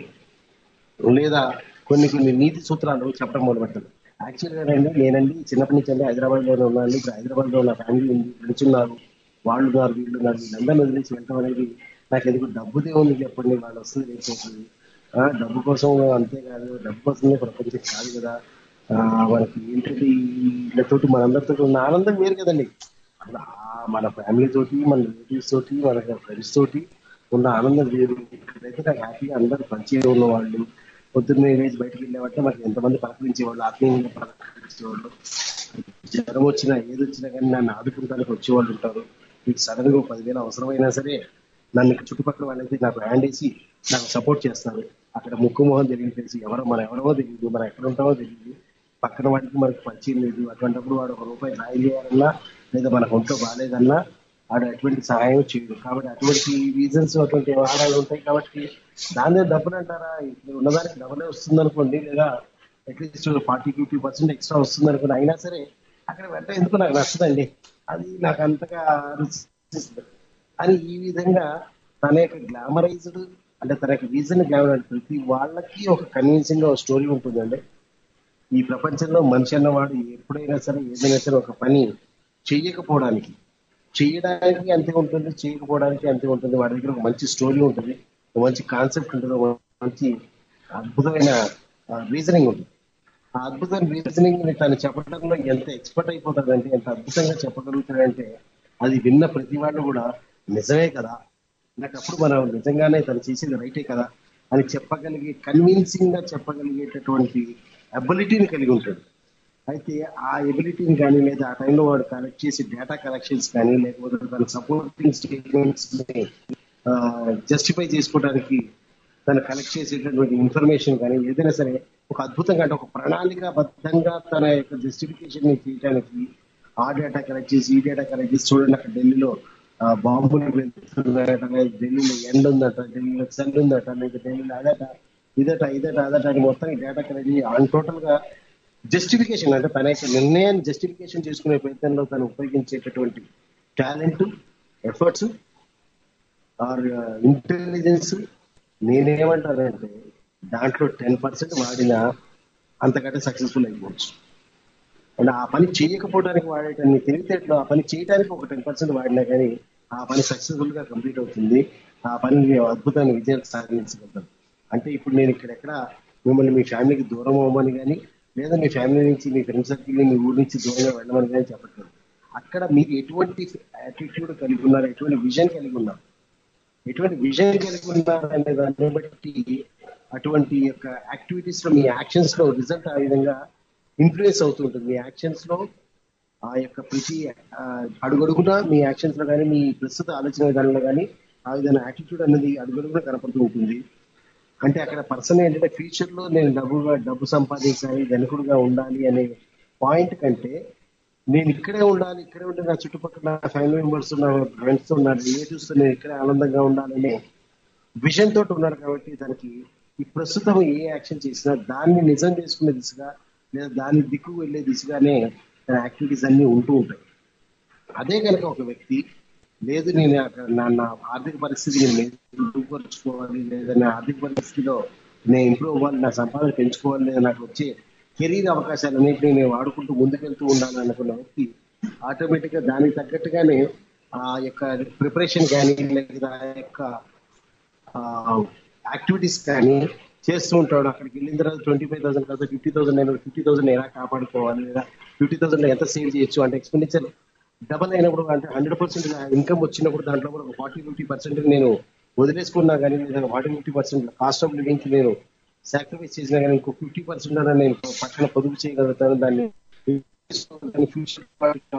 లేదా కొన్ని కొన్ని నీతి సూత్రాలు చెప్పడం మొదలు పెట్టారు యాక్చువల్ గా అండి నేనండి చిన్నప్పటి నుంచి అంటే హైదరాబాద్ లోనే ఉన్నాను ఇప్పుడు హైదరాబాద్ లో నా ఫ్యామిలీ ఉంది ఫ్రెండ్స్ ఉన్నారు వాళ్ళు ఉన్నారు వీళ్ళు ఉన్నారు వీళ్ళందరినీ వదిలేసి వెళ్ళడం అనేది నాకు ఎందుకు డబ్బుదే ఉంది చెప్పండి వాళ్ళు వస్తుంది లేకపోతుంది ఆ, డబ్బు కోసం అంతేకాదు డబ్బు కోసమే ప్రపంచం కాదు కదా ఆ, మనకి ఏంటంటే వీళ్ళతోటి మనందరితో ఉన్న ఆనందం వేరు కదండి అసలు ఆ మన ఫ్యామిలీ తోటి మన రిలేటివ్స్ తోటి మన ఫ్రెండ్స్ తోటి ఉన్న ఆనందం వేరు ఇక్కడైతే నాకు హ్యాపీగా అందరు పరిచయం ఉన్న వాళ్ళు పొద్దున్నే లేచి బయటకు వెళ్ళేవాటే మనకి ఎంతమంది పలకరించేవాళ్ళు ఆత్మీయంగా పలకరించేవాళ్ళు జ్వరం వచ్చినా ఏది వచ్చినా కానీ నన్ను ఆదుకుంటానికి వచ్చేవాళ్ళు ఉంటారు మీకు సడన్ గా ఒక పదివేలు అవసరమైనా సరే నన్ను ఇక్కడ చుట్టుపక్కల వాళ్ళైతే నాకు హ్యాండ్ వేసి నాకు సపోర్ట్ చేస్తారు అక్కడ ముక్కు మొహం తెలియదు తెలిసి ఎవరో మనం ఎవరో తెలియదు మనం ఎక్కడ ఉంటామో తెలియదు పక్కన వాడికి మనకి పరిచయం లేదు అటువంటిప్పుడు వాడు ఒక రూపాయి సాయం చేయాలన్నా లేదా మనకు ఒంట్లో బాగాలేదన్నా వాడు ఎటువంటి సహాయం చేయడు కాబట్టి అటువంటి రీజన్స్ అటువంటి వ్యవహారాలు ఉంటాయి కాబట్టి దాని డబ్బులు అంటారా ఇప్పుడు ఉన్నదానికి డబ్బులే వస్తుంది అనుకోండి లేదా at least forty fifty percent extra వస్తుంది అనుకోండి అయినా సరే అక్కడ వెంట ఎందుకు నాకు నచ్చదండి అది నాకు అంతగా రుచి అని ఈ విధంగా తన యొక్క గ్లామరైజ్డ్ అంటే తనకి రీజన్ కావాలి ప్రతి వాళ్ళకి ఒక కన్విన్సింగ్ గా ఒక స్టోరీ ఉంటుందండి ఈ ప్రపంచంలో మనిషి అన్నవాడు ఎప్పుడైనా సరే ఏదైనా సరే ఒక పని చెయ్యకపోవడానికి చేయడానికి అంతే ఉంటుంది చేయకపోవడానికి అంతే ఉంటుంది వాడి దగ్గర ఒక మంచి స్టోరీ ఉంటుంది ఒక మంచి కాన్సెప్ట్ ఉంటుంది ఒక మంచి అద్భుతమైన రీజనింగ్ ఉంటుంది ఆ అద్భుతమైన రీజనింగ్ ని తను చెప్పడంలో ఎంత ఎక్స్పర్ట్ అయిపోతాడంటే ఎంత అద్భుతంగా చెప్పగలుగుతాడంటే అది విన్న ప్రతి వాళ్ళు కూడా నిజమే కదా నాకు అప్పుడు మనం నిజంగానే తను చేసేది రైటే కదా అని చెప్పగలిగే కన్విన్సింగ్ గా చెప్పగలిగేటటువంటి అబిలిటీని కలిగి ఉంటాడు అయితే ఆ ఎబిలిటీని కానీ లేదా ఆ టైంలో వాడు కలెక్ట్ చేసి డేటా కలెక్షన్స్ కానీ లేకపోతే తన సపోర్టింగ్ స్టేట్మెంట్స్ జస్టిఫై చేసుకోవడానికి తను కలెక్ట్ చేసేటటువంటి ఇన్ఫర్మేషన్ కానీ ఏదైనా సరే ఒక అద్భుతంగా అంటే ఒక ప్రణాళికాబద్ధంగా తన యొక్క జస్టిఫికేషన్ ని చేయడానికి ఆ డేటా కలెక్ట్ చేసి ఈ డేటా కలెక్ట్ చేసి చూడండి అక్కడ ఢిల్లీలో ఆ, బాంబులు వెళ్తున్నాయట లేదా ఢిల్లీలో ఎండ ఉందట ఢిల్లీలో చలి ఉందట లేదా ఢిల్లీలో అదట ఇదట ఇదట అదట అని మొత్తం డేటా కలెక్ట్ చేసి ఆన్ టోటల్ గా జస్టిఫికేషన్ అంటే తన యొక్క నిర్ణయాన్ని జస్టిఫికేషన్ చేసుకునే ప్రయత్నంలో తను ఉపయోగించేటటువంటి టాలెంట్ ఎఫర్ట్స్ ఆర్ ఇంటెలిజెన్స్ నేనేమంటానంటే దాంట్లో టెన్ పర్సెంట్ వాడినా అంతకంటే సక్సెస్ఫుల్ అయిపోవచ్చు అండ్ ఆ పని చేయకపోవడానికి వాడేటన్ని తెలివితేటలు ఆ పని చేయడానికి ఒక టెన్ పర్సెంట్ వాడినా కానీ ఆ పని సక్సెస్ఫుల్ గా కంప్లీట్ అవుతుంది ఆ పని అద్భుతమైన విజయాలు సాధించగలుగుతాం అంటే ఇప్పుడు నేను ఇక్కడ ఎక్కడ మిమ్మల్ని మీ ఫ్యామిలీకి దూరం అవ్వమని కానీ లేదా మీ ఫ్యామిలీ నుంచి మీ ఫ్రెండ్ సర్కిల్ మీ ఊరి నుంచి దూరంగా వెళ్ళమని కానీ చెప్పట్లేదు అక్కడ మీరు ఎటువంటి యాటిట్యూడ్ కలిగి ఉన్నారు ఎటువంటి విజన్ కలిగి ఉన్నారు ఎటువంటి విజన్ కలిగి ఉన్నారు అనే దాన్ని బట్టి అటువంటి యొక్క యాక్టివిటీస్ లో మీ యాక్షన్స్ లో రిజల్ట్ ఆ విధంగా ఇన్ఫ్లుయెన్స్ అవుతుంటుంది మీ యాక్షన్స్ లో ఆ యొక్క ప్రతి ఆ, అడుగడుగునా మీ యాక్షన్స్ లో కానీ మీ ప్రస్తుత ఆలోచన విధానంలో కానీ ఆ విధమైన యాటిట్యూడ్ అనేది అడుగడుగునా కనపడుతూ ఉంటుంది అంటే అక్కడ పర్సన్ ఏంటంటే ఫ్యూచర్ లో నేను డబ్బుగా డబ్బు సంపాదించాలి ధనికుడుగా ఉండాలి అనే పాయింట్ కంటే నేను ఇక్కడే ఉండాలి ఇక్కడే ఉంటే నా చుట్టుపక్కల నా ఫ్యామిలీ మెంబర్స్ నా ఫ్రెండ్స్ ఉన్నారు రిలేటివ్స్ నేను ఇక్కడే ఆనందంగా ఉండాలనే విజన్ తోటి ఉన్నారు కాబట్టి దానికి ఈ ప్రస్తుతం ఏ యాక్షన్ చేసినా దాన్ని నిజం చేసుకునే దిశగా లేదా దాని దిక్కు వెళ్లే దిశగానే తన యాక్టివిటీస్ అన్ని ఉంటూ ఉంటాయి అదే కనుక ఒక వ్యక్తి లేదు నేను అక్కడ నా నా ఆర్థిక పరిస్థితి నేను మెరుగుపరుచుకోవాలి లేదా నా ఆర్థిక పరిస్థితిలో నేను ఇంప్రూవ్ అవ్వాలి నా సంపాదన పెంచుకోవాలి లేదా నాకు వచ్చే కెరీర్ అవకాశాలన్నింటినీ నేను వాడుకుంటూ ముందుకెళ్తూ ఉండాలి అనుకున్న వ్యక్తి ఆటోమేటిక్ గా దానికి తగ్గట్టుగానే ఆ యొక్క ప్రిపరేషన్ కానీ లేదా ఆ యొక్క యాక్టివిటీస్ కానీ చేస్తూ ఉంటాడు అక్కడికి వెళ్ళిన తర్వాత ట్వంటీ ఫైవ్ థౌసండ్ కాదు ఫిఫ్టీ థౌసండ్ నేను ఫిఫ్టీ థౌసండ్ ఎలా కాపాడుకోవాలి లేదా ఫిఫ్టీ థౌసండ్ ఎంత సేవ్ చేయొచ్చు అంటే ఎక్స్పెండిచర్ డబల్ అయినప్పుడు అంటే హండ్రెడ్ పర్సెంట్ ఇన్కమ్ వచ్చినప్పుడు దాంట్లో కూడా ఒక ఫార్టీ ఫిఫ్టీ పర్సెంట్ నేను వదిలేసుకున్నా కానీ లేదా forty fifty percent cost of living కి నేను సాక్రిఫైస్ చేసినా కానీ ఇంకో ఫిఫ్టీ పర్సెంట్ నేను పక్కన పొదుపు చేయగలుగుతాను దాన్ని ఫ్యూచర్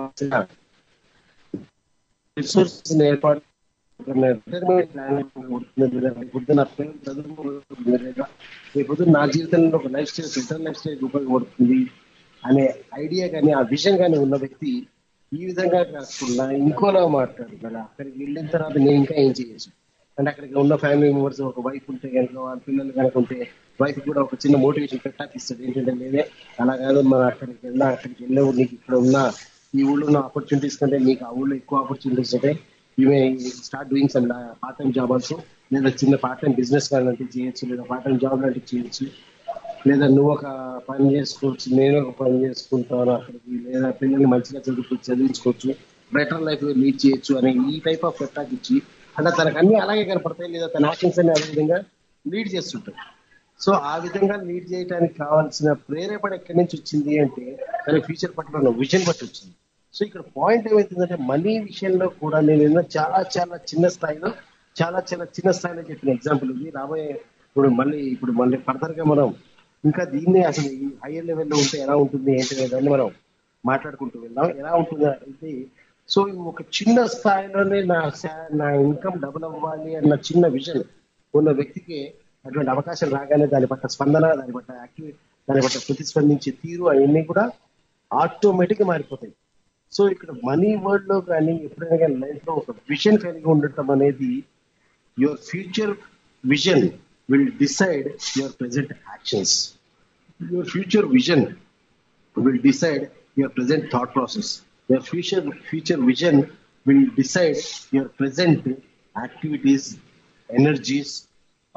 రిసోర్సెస్ ఏర్పాటు రిటైర్మెంట్ ప్లాన్ పొద్దున నా పిల్లలు చదువు రేపు నా జీవితంలో ఒక lifestyle return lifestyle ఉపయోగపడుతుంది అనే ఐడియా కానీ ఆ విజన్ కానీ ఉన్న వ్యక్తి ఈ విధంగా కాకుండా ఇంకోలా మాట్లాడుతున్నాడు అక్కడికి వెళ్ళిన తర్వాత నేను ఇంకా ఏం చేయొచ్చు అంటే అక్కడికి ఉన్న ఫ్యామిలీ మెంబర్స్ ఒక వైఫ్ ఉంటే కనుక వాళ్ళ పిల్లలు కనుక ఉంటే వైఫ్ కూడా ఒక చిన్న మోటివేషన్ పెట్టాకి ఇస్తాడు ఏంటంటే లేదే అలా కాదు మనం అక్కడికి వెళ్ళా అక్కడికి వెళ్ళావు నీకు ఇక్కడ ఉన్న ఈ ఊళ్ళో ఉన్న ఆపర్చునిటీస్ కంటే నీకు ఆ ఊళ్ళో ఎక్కువ ఆపర్చునిటీస్ ఉంటాయి ఇవే start doing some part time job also లేదా చిన్న పార్ట్ టైం బిజినెస్ లాంటివి చేయొచ్చు లేదా పార్ట్ టైం జాబ్ లాంటివి చేయొచ్చు లేదా నువ్వు ఒక పని చేసుకోవచ్చు నేను ఒక పని చేసుకుంటాను అక్కడికి లేదా పిల్లల్ని మంచిగా చదువు చదివించుకోవచ్చు బెటర్ లైఫ్ లీడ్ చేయొచ్చు అనే ఈ టైప్ ఆఫ్ ఎట్టాక్ ఇచ్చి అంటే తనకు అన్ని అలాగే కనపడతాయి లేదా తన యాక్షన్స్ అన్ని అదే విధంగా లీడ్ చేస్తుంటాయి సో ఆ విధంగా లీడ్ చేయడానికి కావాల్సిన ప్రేరేపణ ఎక్కడి నుంచి వచ్చింది అంటే తన ఫ్యూచర్ పట్ల ఉన్న విజన్ బట్టి వచ్చింది సో ఇక్కడ పాయింట్ ఏమైతుందంటే మనీ విషయంలో కూడా నేను ఏదో చాలా చాలా చిన్న స్థాయిలో చాలా చాలా చిన్న స్థాయిలో చెప్పిన ఎగ్జాంపుల్ ఇది రాబోయే ఇప్పుడు మళ్ళీ ఇప్పుడు మళ్ళీ ఫర్దర్ గా మనం ఇంకా దీన్ని అసలు ఈ హైయర్ లెవెల్లో ఉంటే ఎలా ఉంటుంది ఏంటి అనే దాన్ని మనం మాట్లాడుకుంటూ వెళ్దాం ఎలా ఉంటుంది అయితే సో ఒక చిన్న స్థాయిలోనే నా శా- నా ఇన్కమ్ డబుల్ అవ్వాలి అన్న చిన్న విజన్ ఉన్న వ్యక్తికి అటువంటి అవకాశం రాగానే దాని పట్ల స్పందన దాని పట్ల యాక్టివ్ దాని పట్ల ప్రతిస్పందించే తీరు అవన్నీ కూడా ఆటోమేటిక్ గా మారిపోతాయి సో ఇక్కడ మనీ వరల్డ్ లో కానీ ఎప్పుడైనా కానీ లైఫ్ లో ఒక విజన్ కలిగి ఉండటం అనేది your future vision will decide your present actions your future vision will decide your present thought process. Your future future vision will decide your present activities, energies,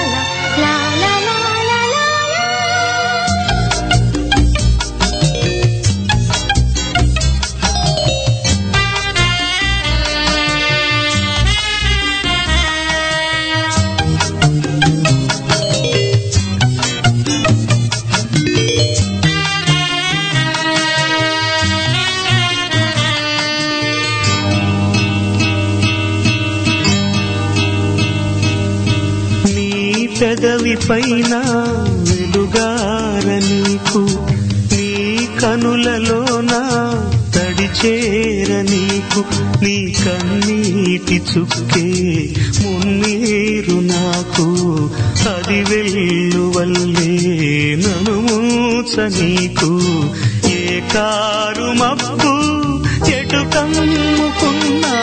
పెదవి పైన వెలుగార నీకు నీ కనులలోన తడి చేర నీకు నీ కన్నీటి చుక్కే మున్నీరు నాకు అది వెల్లువల్లే నను మూచ నీకు ఏ కారు మబ్బు చెటు కమ్ముకున్నా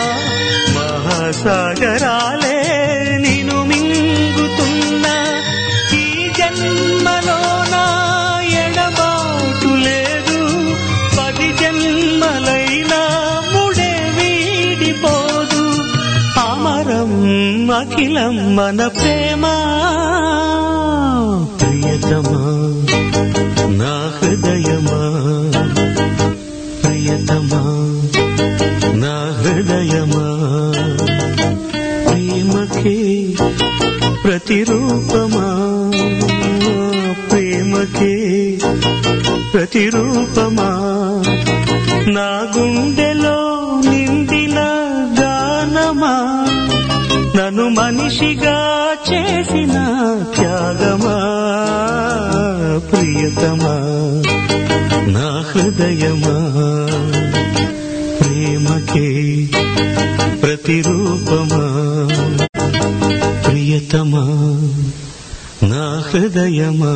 మహాసాగరాలే నిను మింగుతున్నా ఈ జన్మలోన ఎడబాటు లేదు పది జన్మలైనా ముడే వీడిపోదు అమరం అఖిలం మన ప్రేమ ప్రియతమా నా హృదయమా ప్రియతమా నా హృదయమా ప్రేమకే ప్రతిరూపమా ప్రేమకే ప్రతిరూపమా నా గుండెలో నిండిన గానమా నన్ను మనిషిగా చేసిన త్యాగమా ప్రియతమా నా హృదయమా ప్రేమకే ప్రతిరూపమా ప్రియతమా నా హృదయమా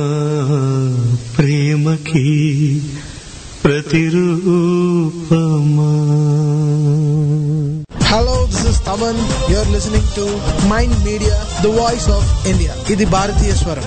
ప్రేమకి ప్రతిరూపమా Hello, this is Taman. You're listening to Mind Media, the voice of India. ఇది భారతీయ స్వరం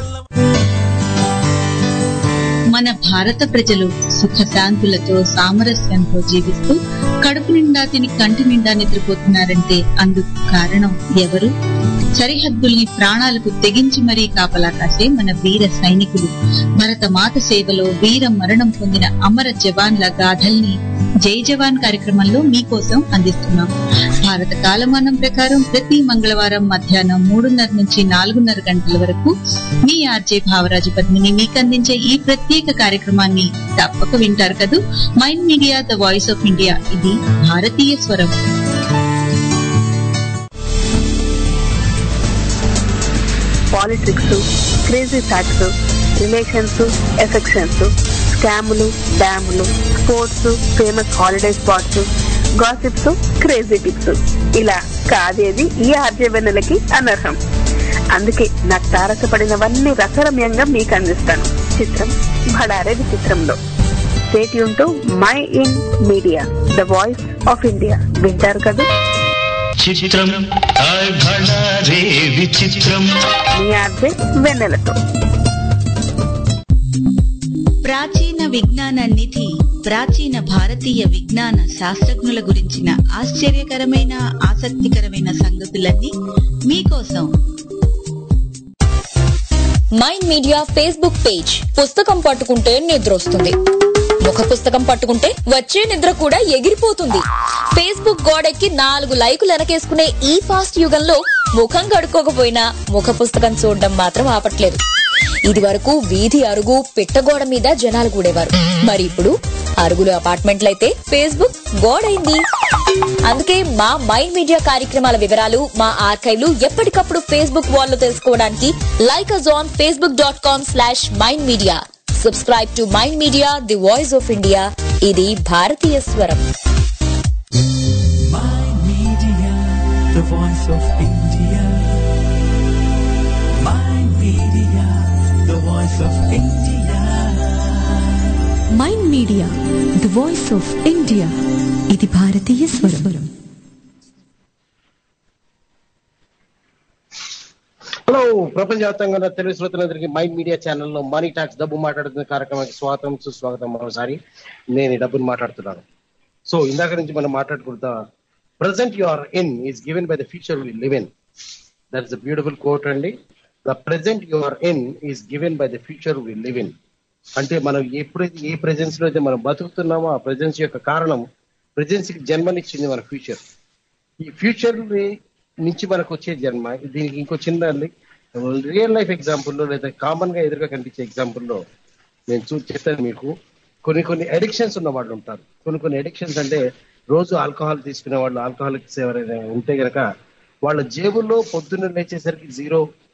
మన భారత ప్రజలు సుఖశాంతులతో సామరస్యంతో జీవిస్తూ కడుపు నిండా తిని కంటి నిండా నిద్రపోతున్నారంటే అందుకు కారణం ఎవరు సరిహద్దుల్ని ప్రాణాలకు తెగించి మరీ కాపలా కాసే మన వీర సైనికులు భరత మాత సేవలో వీర మరణం పొందిన అమర జవాన్ల గాథల్ని జై జవాన్ కార్యక్రమంలో మీకోసం అందిస్తున్నాం భారత కాలమానం ప్రకారం ప్రతి మంగళవారం మధ్యాహ్నం మూడున్నర నుంచి నాలుగున్నర గంటల వరకు మీ ఆర్జే భావరాజు పద్మిని మీకు అందించే ఈ ప్రత్యేక కార్యక్రమాన్ని తప్పక వింటారు కదూ Mind Media the voice of India ఇది భారతీయ స్వరం politics crazy facts relations affections స్కాములు డ్యాములు sports famous holiday spots gossips crazy tips ఇలా కాదేది ఈ ఆర్జవెన్నెలకి అనర్హం అందుకే నాకు తారసపడినవన్నీ రసరమ్యంగా మీకు అందిస్తాను చిత్రం భడారే విచిత్రంలో స్టేట్ యూన్ Mind Media the voice of India వింటారు కదా చిత్రం హాయ్ భడా రే విచిత్రం మీ ఆర్జే వెన్నెలతో ప్రాచీన విజ్ఞాన నిధి ప్రాచీన భారతీయ విజ్ఞాన శాస్త్రజ్ఞుల గురించిన ఆశ్చర్యకరమైన ఆసక్తికరమైన సంగతులన్నీ మీకోసం మైండ్ మీడియా ఫేస్బుక్ పేజ్ పుస్తకం పట్టుకుంటే నిద్ర వస్తుంది ముఖ పుస్తకం పట్టుకుంటే వచ్చే నిద్ర కూడా ఎగిరిపోతుంది ఫేస్బుక్ గోడెక్కి నాలుగు లైకులు వెనకేసుకునే ఈ ఫాస్ట్ యుగంలో ముఖం కడుక్కోకపోయినా ముఖ పుస్తకం చూడడం మాత్రం ఆపట్లేదు ఇది వరకు వీధి అరుగు పిట్టగోడ మీద జనాలు కూడేవారు మరి ఇప్పుడు అరుగులు అపార్ట్మెంట్లయితే ఫేస్బుక్ గోడైంది అందుకే మా మైండ్ మీడియా కార్యక్రమాల వివరాలు మా ఆర్కైవ్లు ఎప్పటికప్పుడు ఫేస్బుక్ వాల్ లో తెలుసుకోవడానికి like us on Facebook dot com slash Mind Media subscribe to Mind Media the voice of India ఇది భారతీయ స్వరం Mind Media, the voice of India. Mind Media, the voice of India. Mind Media the voice of India ఇది భారతీయ స్వరం hello ప్రపంచవ్యాప్తంగా ఉన్న తెలుగు శ్రోతలందరికీ Mind Media ఛానల్లో మనీ టాక్స్ డబ్బు మాట్లాడుతున్న కార్యక్రమానికి స్వాగతం సుస్వాగతం మరోసారి నేను ఈ డబ్బుని మాట్లాడుతున్నాను సో ఇందాక నుంచి మనం మాట్లాడుకుంటా present you are in is given by the future we live in that is beautiful quote అండి the present you are in is given by the future we live in అంటే మనం ఎప్పుడైతే ఏ ప్రెజెన్స్ లో అయితే మనం బతుకుతున్నామో ఆ ప్రెజెన్స్ యొక్క కారణం ప్రెజెన్స్ కి జన్మనిచ్చింది మన ఫ్యూచర్ ఈ ఫ్యూచర్ నుంచి మనకు వచ్చే జన్మ దీనికి ఇంకో చిన్న రియల్ లైఫ్ ఎగ్జాంపుల్లో లేదా కామన్ గా ఎదురుగా కనిపించే ఎగ్జాంపుల్లో నేను చూ చెప్తాను మీకు కొన్ని కొన్ని అడిక్షన్స్ ఉన్న వాళ్ళు ఉంటారు కొన్ని కొన్ని అడిక్షన్స్ అంటే రోజు ఆల్కహాల్ తీసుకునే వాళ్ళు ఆల్కహాలిక్స్ ఎవరైనా ఉంటే గనక వాళ్ళ జేబుల్లో పొద్దున్న లేచేసరికి జీరో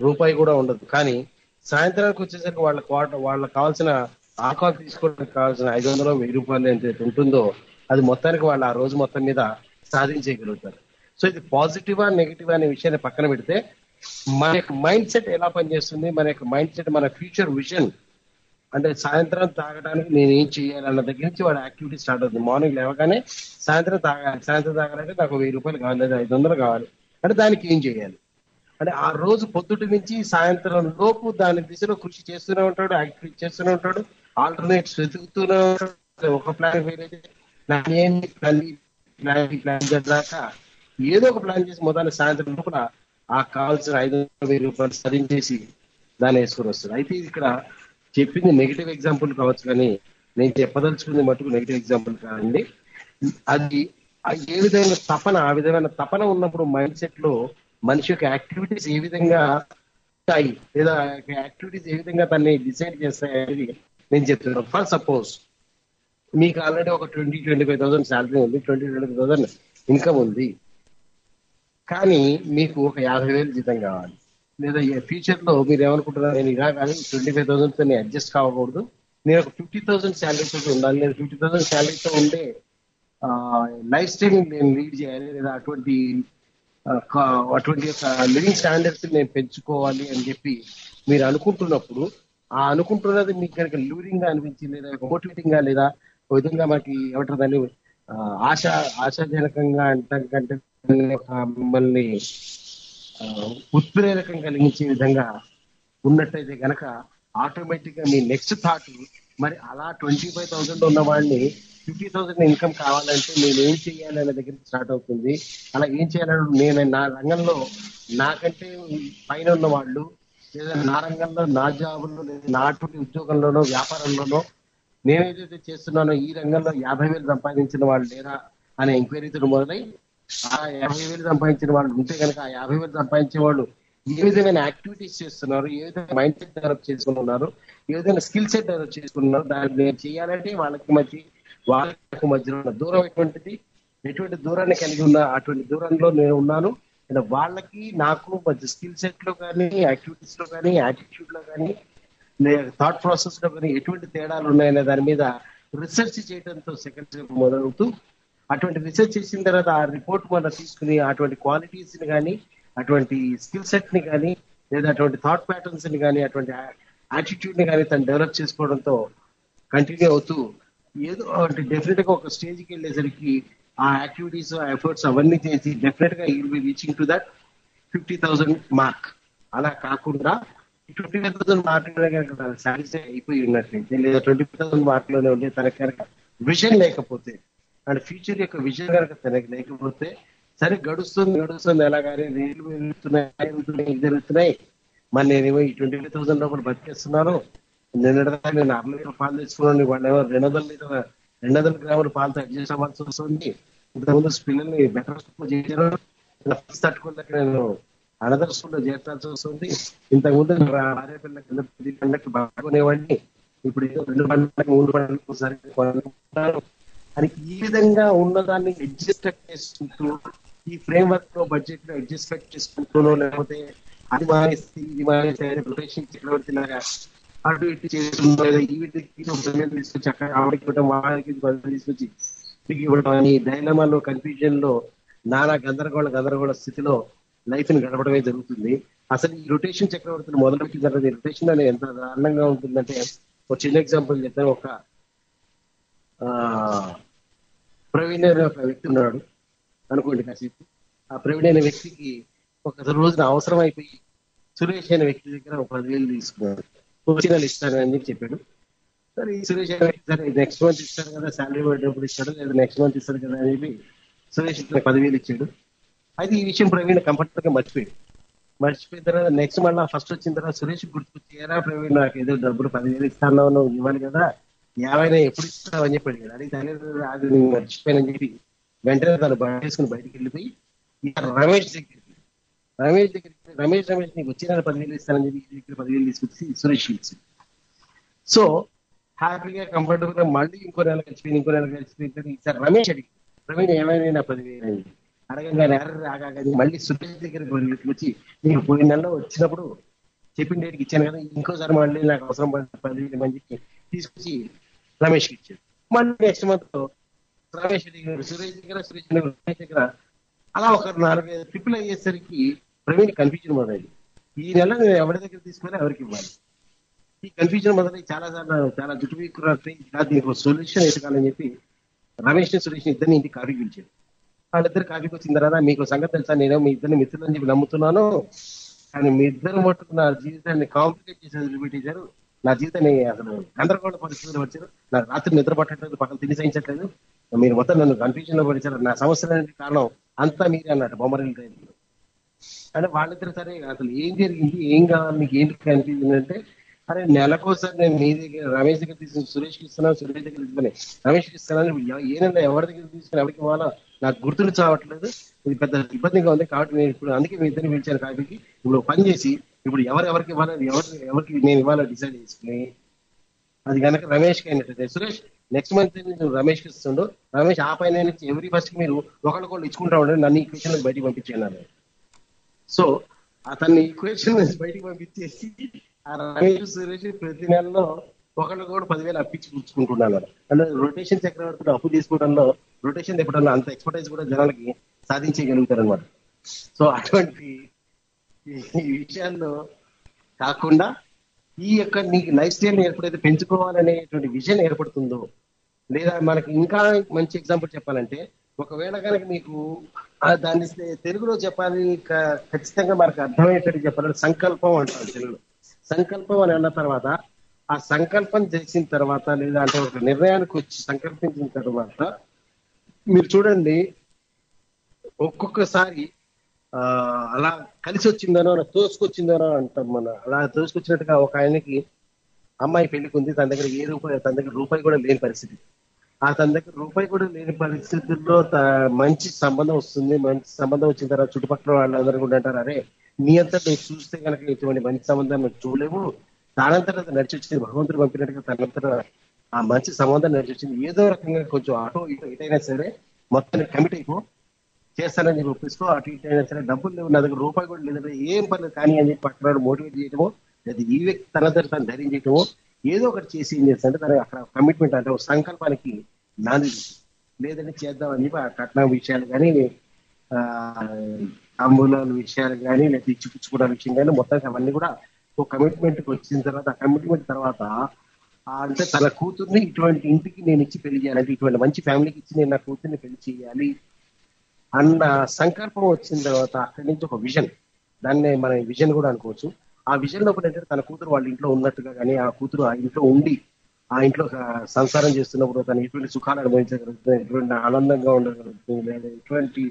రూపాయి కూడా ఉండదు కానీ సాయంత్రానికి వచ్చేసరికి వాళ్ళ క్వార్టర్ వాళ్ళకి కావాల్సిన ఆల్కహాల్ తీసుకోవడానికి కావాల్సిన ఐదు వందలు వెయ్యి రూపాయలు ఎంత ఉంటుందో అది మొత్తానికి వాళ్ళు ఆ రోజు మొత్తం మీద సాధించగలుగుతారు సో ఇది పాజిటివా నెగిటివ్ అనే విషయాన్ని పక్కన పెడితే మన యొక్క మైండ్ సెట్ ఎలా పనిచేస్తుంది మన యొక్క మైండ్ సెట్ మన ఫ్యూచర్ విజన్ అంటే సాయంత్రం తాగడానికి నేను ఏం చేయాలి అన్న దగ్గర నుంచి వాడు యాక్టివిటీ స్టార్ట్ అవుతుంది మార్నింగ్ లేవగానే సాయంత్రం తాగాలి సాయంత్రం తాగాలంటే నాకు వెయ్యి రూపాయలు కావాలి లేదా ఐదు వందలు కావాలి అంటే దానికి ఏం చేయాలి అంటే ఆ రోజు పొద్దుటి నుంచి సాయంత్రం లోపు దాని దిశలో కృషి చేస్తూనే ఉంటాడు యాక్టివిటీ చేస్తూనే ఉంటాడు ఆల్టర్నేట్స్ వెతుకుతూనే ఉంటాడు ఒక ప్లాన్ ఫెయిల్ అయితే ప్లాన్ ఏంటి plan B, plan B, plan Z దాకా ఏదో ఒక ప్లాన్ చేసి మొదలు సాయంత్రం లోపల ఆ కావాల్సిన ఐదు వందల వెయ్యి రూపాయలు సరించేసి దాన్ని వేసుకొని వస్తుంది అయితే ఇది ఇక్కడ చెప్పింది నెగిటివ్ ఎగ్జాంపుల్ కావచ్చు కానీ నేను చెప్పదలుచుకుంది మటుకు నెగిటివ్ ఎగ్జాంపుల్ కాదండి అది ఆ ఏ విధమైన తపన ఆ విధమైన తపన ఉన్నప్పుడు మైండ్ సెట్ లో మనిషి యొక్క యాక్టివిటీస్ ఏ విధంగా ఉంటాయి లేదా యాక్టివిటీస్ ఏ విధంగా తన్ని డిసైడ్ చేస్తాయి అనేది నేను చెప్తున్నాను ఫర్ సపోజ్ మీకు ఆల్రెడీ ఒక twenty twenty five thousand salary ఉంది twenty twenty five thousand income ఉంది కానీ మీకు ఒక యాభై వేలు జీతం కావాలి లేదా ఫ్యూచర్ లో మీరు ఏమనుకుంటున్నారు నేను ఇలా కానీ ట్వంటీ ఫైవ్ థౌసండ్ తో అడ్జస్ట్ కావకూడదు నేను ఒక ఫిఫ్టీ థౌసండ్ శాలరీతో ఉండాలి నేను ఫిఫ్టీ థౌసండ్ శాలరీతో ఉండే లైఫ్ స్టైల్ నేను లీడ్ చేయాలి లేదా అటువంటి ఆ, కా- అటువంటి యొక్క లివింగ్ స్టాండర్డ్స్ నేను పెంచుకోవాలి అని చెప్పి మీరు అనుకుంటున్నప్పుడు ఆ అనుకుంటున్నది మీకు కనుక లూరింగ్ గా అనిపించింది లేదా మోటివేటింగ్ గా లేదా ఒక విధంగా మనకి ఏమంటారు దాన్ని ఆ, ఆశ ఆశాజనకంగా అంటాం కంటే ఒక మిమ్మల్ని ఆ, ఉత్ప్రేరకం కలిగించే విధంగా ఉన్నట్టయితే గనక ఆటోమేటిక్ గా మీ నెక్స్ట్ థాట్ మరి అలా ట్వంటీ ఫైవ్ థౌసండ్ ఉన్న వాడిని ఫిఫ్టీ థౌసండ్ ఇన్కమ్ కావాలంటే నేను ఏం చేయాలి అనే దగ్గర స్టార్ట్ అవుతుంది అలా ఏం చేయాలని నేను నా రంగంలో నాకంటే పైన ఉన్న వాళ్ళు లేదా నా రంగంలో నా జాబుల్లో లేదా నా అటువంటి ఉద్యోగంలోనో వ్యాపారంలోనో నేను ఏదైతే చేస్తున్నానో ఈ రంగంలో యాభై వేలు సంపాదించిన వాళ్ళు లేరా అనే ఎంక్వైరీతో మొదలై ఆ యాభై వేలు సంపాదించిన వాళ్ళు ఉంటే కనుక ఆ యాభై వేలు సంపాదించే వాళ్ళు ఏ విధమైన యాక్టివిటీస్ చేస్తున్నారు ఏ విధంగా మైండ్ సెట్ డెవలప్ చేసుకున్నారు ఏ విధంగా స్కిల్ సెట్ డెవలప్ చేసుకున్నారు దాన్ని నేను చేయాలంటే వాళ్ళకి మధ్య వాళ్ళకి మధ్యలో ఉన్న దూరం ఎటువంటిది ఎటువంటి దూరాన్ని కలిగి ఉన్న అటువంటి దూరంలో నేను ఉన్నాను ఇలా వాళ్ళకి నాకు మధ్య స్కిల్ సెట్ లో కానీ యాక్టివిటీస్ లో కానీ యాటిట్యూడ్ లో కానీ థాట్ ప్రాసెస్ లో కానీ ఎటువంటి తేడాలు ఉన్నాయనే దాని మీద రీసెర్చ్ చేయడంతో సెకండ్ స్టెప్ మొదలవుతూ అటువంటి రీసెర్చ్ చేసిన తర్వాత ఆ రిపోర్ట్ మనం తీసుకుని అటువంటి క్వాలిటీస్ ని కానీ అటువంటి స్కిల్ సెట్ ని కానీ లేదా అటువంటి థాట్ ప్యాటర్న్స్ ని కానీ అటువంటి యాటిట్యూడ్ ని కానీ తను డెవలప్ చేసుకోవడంతో కంటిన్యూ అవుతూ ఏదో అంటే డెఫినెట్ గా ఒక స్టేజ్ కి వెళ్ళేసరికి ఆ యాక్టివిటీస్ ఆ ఎఫర్ట్స్ అవన్నీ చేసి డెఫినెట్ గా will be reaching to that fifty thousand mark అలా కాకుండా twenty five thousand mark satisfy అయిపోయి ఉన్నట్లయితే లేదా ట్వంటీ ఫైవ్ థౌసండ్ మార్క్ లోనే ఉండే తనకి కనుక విజన్ లేకపోతే అండ్ ఫ్యూచర్ యొక్క విజన్ కనుక తనకి లేకపోతే సరే గడుస్తుంది గడుస్తుంది ఎలాగానే రేట్లు పెరుగుతున్నాయి అవి పెరుగుతున్నాయి ఇది జరుగుతున్నాయి మరి నేనేమో ఈ ట్వంటీ ఫైవ్ థౌసండ్ లోపల బతికేస్తున్నాను నిన్నటిదా నేను అర లీటర్ పాలు తెచ్చుకున్నాను వాళ్ళు ఏమో రెండు వందల లీటర్ రెండు వందల గ్రాముల పాలతో అడ్జస్ట్ అవ్వాల్సి వస్తుంది ఇంతకుముందు పిల్లల్ని బెటర్ స్కూల్ చేశాను ఇలా ఫీజు తట్టుకోలేక నేను అనదర్ స్కూల్లో చేర్చాల్సి వస్తుంది ఇంతకుముందు నా భార్య పిల్లలకి కింద పది పండ్లకి బాగునేవాడిని ఇప్పుడు ఏదో రెండు పండ్లకి మూడు పండ్లకి ఒకసారి కొనుక్కుంటాను అని ఈ విధంగా ఉన్నదాన్ని అడ్జస్ట్ చేసుకుంటూ ఈ ఫ్రేమ్ వర్క్ లో బడ్జెట్ లో అడ్జస్ట్మెంట్ చేసుకుంటూనో లేకపోతే అది మానేసి ఇది మానేసి రొటేషన్ చక్రవర్తి లాగా అటు ఇటు చేస్తుందో లేదా ఈ వీటికి ఒక సమయం తీసుకొచ్చి అక్కడ ఆవిడకి ఇవ్వడం వాళ్ళకి బదులు తీసుకొచ్చి వీటికి ఇవ్వడం అని డైలమాలో కన్ఫ్యూజన్ లో నానా గందరగోళ గందరగోళ స్థితిలో లైఫ్ ని గడపడమే జరుగుతుంది అసలు ఈ రొటేషన్ చక్రవర్తిని మొదలుపెట్టిన తర్వాత ఈ రొటేషన్ అనేది ఎంత దారుణంగా ఉంటుందంటే ఒక చిన్న ఎగ్జాంపుల్ చెప్తాను ఒక ఆ ప్రవీణ్ అనే ఒక వ్యక్తి ఉన్నాడు అనుకోండి కాసేపు ఆ ప్రవీణ్ అనే వ్యక్తికి ఒక రోజున అవసరం అయిపోయి సురేష్ అనే వ్యక్తి దగ్గర ఒక పదివేలు తీసుకున్నాడు వచ్చినాలు ఇస్తాను అని చెప్పి చెప్పాడు సరే ఈ సురేష్ అనే వ్యక్తి సరే నెక్స్ట్ మంత్ ఇస్తాడు కదా శాలరీ డబ్బులు ఇస్తాడు లేదా నెక్స్ట్ మంత్ ఇస్తాడు కదా అని చెప్పి సురేష్ ఇతనికి పదివేలు ఇచ్చాడు అయితే ఈ విషయం ప్రవీణ్ కంఫర్ట్ గా మర్చిపోయాడు మర్చిపోయిన తర్వాత నెక్స్ట్ మళ్ళీ ఫస్ట్ వచ్చిన తర్వాత సురేష్ గుర్తుకొచ్చారా ప్రవీణ్ నాకు ఏదో డబ్బులు పదివేలు ఇస్తాను నువ్వు ఇవ్వాలి కదా యాభైనా ఎప్పుడు ఇస్తావు అని చెప్పి అడిగాడు అడిగితే "లేదు, అది నేను మర్చిపోయానని చెప్పి వెంటనే తను బండి వేసుకుని బయటికి వెళ్ళిపోయి ఇక రమేష్ దగ్గరికి రమేష్ దగ్గరికి రమేష్ రమేష్ నీకు వచ్చిన పదివేలు ఇస్తానని చెప్పి ఈ దగ్గర పదివేలు తీసుకొచ్చి సురేష్ ఇచ్చింది సో హ్యాపీగా కంఫర్టబుల్ గా మళ్ళీ ఇంకో నెల కలిసిపోయింది ఇంకో నెల కలిసిపోయింది ఈసారి రమేష్ అడిగి ప్రవీణ్ ఏమైనా నా పదివేలు అయింది అడగంగానే అర్ర రాగానే మళ్ళీ సురేష్ దగ్గరికి వచ్చి నీకు పోయిన నెలలో వచ్చినప్పుడు చెప్పిన డేట్కి ఇచ్చాను కదా ఇంకోసారి మళ్ళీ నాకు అవసరం పడి పది వేలు అని చెప్పి తీసుకొచ్చి రమేష్కి ఇచ్చాడు మళ్ళీ నెక్స్ట్ మంత్ రమేష్ దగ్గర సురేష్ దగ్గర సురేష్ దగ్గర రమేష్ దగ్గర అలా ఒక నాలుగు ట్రిపుల్ అయ్యేసరికి ప్రవీణ్ కన్ఫ్యూజన్ మొదలైంది ఈ నెల నేను ఎవరి దగ్గర తీసుకొని ఎవరికి ఇవ్వాలి ఈ కన్ఫ్యూజన్ మొదలై చాలా సార్లు చాలా జుట్టు వీక్కున్నట్టు కాదు దీనికి సొల్యూషన్ ఎతకాలని చెప్పి రమేష్ సురేష్ ఇద్దరిని ఇంటికి కాఫీ పిలిచాడు వాళ్ళిద్దరు కాఫీకి వచ్చిన తర్వాత మీకు సంగతి తెలుసా నేను మీ ఇద్దరిని మిత్రులు అని చెప్పి నమ్ముతున్నాను కానీ మీ ఇద్దరు మట్టుకు నా జీవితాన్ని కాంప్లికేట్ చేసి వదిలిపెట్టేశారు నా జీవితాన్ని అసలు గందరగోళ పరిస్థితులు వచ్చారు నాకు రాత్రి నిద్ర పట్టట్లేదు పక్కన తిని సహించట్లేదు మీరు మొత్తం నన్ను కన్ఫ్యూజన్ లో పడిచారు నా సమస్యలన్నిటి కారణం అంతా మీరే అన్నట్టు బొమ్మరిల్ ట్రైన్ అంటే వాళ్ళిద్దరు సరే అసలు ఏం జరిగింది ఏం కావాలి మీకు ఏంటి కనిపించింది అంటే అరే నెలకోసారి నేను మీ దగ్గర రమేష్ దగ్గర తీసుకుని సురేష్కి ఇస్తున్నాను సురేష్ దగ్గర తీసుకుని రమేష్కి ఇస్తున్నాను ఇప్పుడు ఎవ- ఏ నెల ఎవరి దగ్గర తీసుకుని ఎవరికి ఇవ్వాలో నాకు గుర్తులు చావట్లేదు ఇది పెద్ద ఇబ్బందిగా ఉంది కాబట్టి నేను ఇప్పుడు అందుకే మీ ఇద్దరిని పిలిచాను కాఫీకి ఇప్పుడు ఒక పని చేసి ఇప్పుడు ఎవరు ఎవరికి ఇవ్వాలో ఎవరు ఎవరికి నేను ఇవ్వాలో డిసైడ్ చేసుకుని అది కనుక రమేష్కి అయినట్టు సురేష్ నెక్స్ట్ మంత్ నువ్వు రమేష్కి ఇస్తుండు రమేష్ ఆ పైన నుంచి ఎవ్రీ ఫస్ట్ మీరు ఒకరికొకరు ఇచ్చుకుంటా ఉండండి నన్ను ఈక్వేషన్ బయటికి పంపించాను అన్నాడు. సో అతన్ని ఈక్వేషన్ నుంచి బయటికి పంపించేసి ఆ రమేష్ సురేష్ ప్రతి నెలలో ఒకళ్ళు కూడా పదివేలు అప్పించి పుచ్చుకుంటున్నాను అంటే రొటేషన్ చక్రవర్తి అప్పు తీసుకోవడంలో రొటేషన్ తిప్పడంలో అంత ఎక్స్పర్టైజ్ కూడా జనాలకి సాధించగలుగుతారు అనమాట సో అటువంటి ఈ విషయాల్లో కాకుండా ఈ యొక్క నీకు లైఫ్ స్టైల్ ఎప్పుడైతే పెంచుకోవాలనేటువంటి విజన్ ఏర్పడుతుందో లేదా మనకి ఇంకా మంచి ఎగ్జాంపుల్ చెప్పాలంటే ఒకవేళ కనుక మీకు ఆ దాన్ని తెలుగులో చెప్పాలి క- ఖచ్చితంగా మనకు అర్థమయ్యేటట్టు చెప్పాలంటే సంకల్పం అంటారు తెలుగులో సంకల్పం అని అన్న తర్వాత ఆ సంకల్పం చేసిన తర్వాత లేదా అంటే ఒక నిర్ణయానికి వచ్చి సంకల్పించిన తర్వాత మీరు చూడండి ఒక్కొక్కసారి ఆ అలా కలిసి వచ్చిందనో అలా తోసుకొచ్చిందనో అంటాం మన అలా తోసుకొచ్చినట్టుగా ఒక ఆయనకి అమ్మాయి పెళ్లికి ఉంది తన దగ్గర ఏ రూపాయి తన దగ్గర రూపాయి కూడా లేని పరిస్థితి ఆ తన దగ్గర రూపాయి కూడా లేని పరిస్థితుల్లో త- మంచి సంబంధం వస్తుంది మంచి సంబంధం వచ్చిన తర్వాత చుట్టుపక్కల వాళ్ళందరూ కూడా అంటారు అరే నీ అంతా నువ్వు చూస్తే కనుక ఇటువంటి మంచి సంబంధం నువ్వు చూడలేవు దానంతట అది నడిచి వచ్చింది భగవంతుడు పంపినట్టుగా తనంతట ఆ మంచి సంబంధం నడిచి వచ్చింది ఏదో రకంగా కొంచెం ఆటో ఇటో ఇటైనా సరే మొత్తానికి కమిట్ అయిపో చేస్తానని చెప్పి ఒప్పించుకో అటు ఇటు అయినా సరే డబ్బులు లేవు నా దగ్గర రూపాయి కూడా లేదంటే ఏం పర్లేదు కానీ అని చెప్పి పక్కన మోటివేట్ చేయడమో లేదా ఈ వ్యక్తి తన దగ్గర తను ధైర్యం చేయటమో ఏదో ఒకటి చేసి ఏం చేస్తారంటే తన అక్కడ కమిట్మెంట్ అంటే ఒక సంకల్పానికి నాంది లేదని చేద్దామని చెప్పి ఆ కట్నం విషయాలు కానీ అంబులాల విషయాలు కానీ లేదా ఇచ్చిపుచ్చుకోవడం విషయం కానీ మొత్తానికి అవన్నీ కూడా ఒక కమిట్మెంట్ కి వచ్చిన తర్వాత ఆ కమిట్మెంట్ తర్వాత ఆ అంటే తన కూతుర్ని ఇటువంటి ఇంటికి నేను ఇచ్చి పెళ్లి చేయాలంటే ఇటువంటి మంచి ఫ్యామిలీకి ఇచ్చి నేను నా కూతుర్ని పెళ్లి చేయాలి అన్న సంకల్పం వచ్చిన తర్వాత అక్కడి నుంచి ఒక విజన్ దాన్ని మన విజన్ కూడా అనుకోవచ్చు ఆ విజన్ లోపల ఏంటంటే తన కూతురు వాళ్ళ ఇంట్లో ఉన్నట్టుగా కానీ ఆ కూతురు ఆ ఇంట్లో ఉండి ఆ ఇంట్లో ఒక సంసారం చేస్తున్నప్పుడు తను ఎటువంటి సుఖాలు అనుభవించగలుగుతుంది ఎటువంటి ఆనందంగా ఉండగలుగుతుంది లేదా ఎటువంటి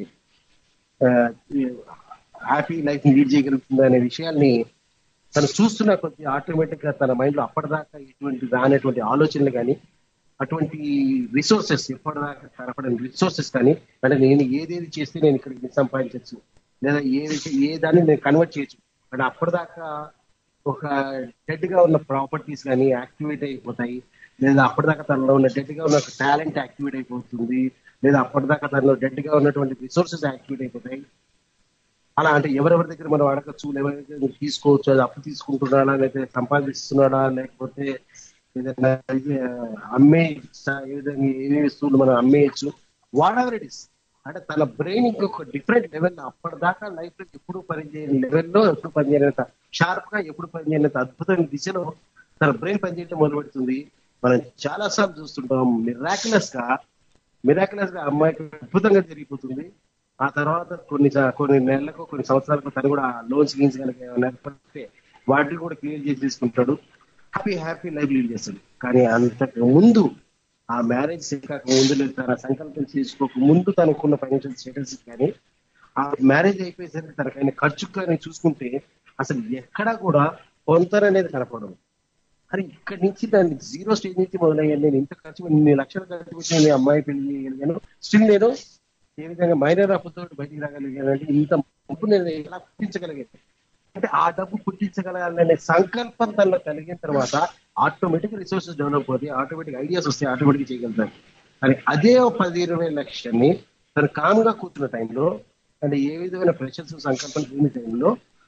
హ్యాపీ లైఫ్ లీడ్ చేయగలుగుతుంది అనే విషయాల్ని తను చూస్తున్న కొద్ది ఆటోమేటిక్ గా తన మైండ్ లో అప్పటిదాకా ఇటువంటి రానటువంటి ఆలోచనలు కానీ అటువంటి రిసోర్సెస్ ఎప్పటిదాకా కనపడని రిసోర్సెస్ కానీ అంటే నేను ఏదేది చేస్తే నేను ఇక్కడికి సంపాదించవచ్చు లేదా ఏ విషయం ఏ దాన్ని నేను కన్వర్ట్ చేయొచ్చు అంటే అప్పటిదాకా ఒక డెడ్ గా ఉన్న ప్రాపర్టీస్ కానీ యాక్టివేట్ అయిపోతాయి లేదా అప్పటిదాకా తనలో ఉన్న డెడ్ గా ఉన్న టాలెంట్ యాక్టివేట్ అయిపోతుంది లేదా అప్పటిదాకా తనలో డెడ్ గా ఉన్నటువంటి రిసోర్సెస్ యాక్టివేట్ అయిపోతాయి అలా అంటే ఎవరెవరి దగ్గర మనం అడగచ్చు ఎవరి దగ్గర తీసుకోవచ్చు అది అప్పు తీసుకుంటున్నాడా లేకపోతే సంపాదిస్తున్నాడా లేకపోతే ఏదైనా ఇది, ఆ, అమ్మేయచ్చా ఏ విధంగా ఏ వస్తువులు మనం అమ్మేయచ్చు వాట్ ఎవర్ ఇట్ ఇస్ అంటే తన బ్రెయిన్ ఇంకొక డిఫరెంట్ లెవెల్ అప్పటిదాకా లైఫ్ లో ఎప్పుడు పనిచేయని లెవెల్లో ఎప్పుడు పనిచేయనంత షార్ప్ గా ఎప్పుడు పనిచేయనంత అద్భుతమైన దిశలో తన బ్రెయిన్ పనిచేయడం మొదలు పెడుతుంది మనం చాలా సార్లు చూస్తుంటాం మిరాకులస్ గా మిరాకులస్ గా అమ్మాయికి అద్భుతంగా జరిగిపోతుంది ఆ తర్వాత కొన్ని స- కొన్ని నెలలకు కొన్ని సంవత్సరాలకు తను కూడా లోన్స్ గీన్స్ కనుక ఏమైనా లేకపోతే వాటిని కూడా క్లియర్ చేసి తీసుకుంటాడు హ్యాపీ హ్యాపీ లైఫ్ లీడ్ చేస్తాడు కానీ అంతకు ముందు ఆ మ్యారేజ్ కాక ముందు లేదు తన సంకల్పం చేసుకోక ముందు తనకున్న ఫైనాన్షియల్ స్టేటస్ కానీ ఆ మ్యారేజ్ అయిపోయేసరికి తనకైనా ఖర్చు కానీ చూసుకుంటే అసలు ఎక్కడా కూడా పొంతన అనేది కనపడదు అరే ఇక్కడి నుంచి దాన్ని జీరో స్టేజ్ నుంచి మొదలయ్యాను నేను ఇంత ఖర్చు పెట్టి ఇన్ని లక్షలు ఖర్చు పెట్టి నేను ఈ అమ్మాయి పెళ్లి చేయగలిగాను స్టిల్ నేను ఏ విధంగా మైనర్ అప్పుతో బయటికి రాగలిగాను అంటే ఇంత డబ్బు నేను ఎలా పుట్టించగలిగాను అంటే ఆ డబ్బు పుట్టించగలగాలనే సంకల్పం తనలో కలిగిన తర్వాత ఆటోమేటిక్ రిసోర్సెస్ డెవలప్ అవుతాయి ఆటోమేటిక్ ఐడియాస్ వస్తాయి ఆటోమేటిక్ చేయగలుగుతారు కానీ అదే ఒక పది ఇరవై లక్షల్ని తను కామ్ గా కూర్చున్న టైంలో అంటే ఏ విధమైన ప్రెషర్స్ సంకల్పం లేని టైంలో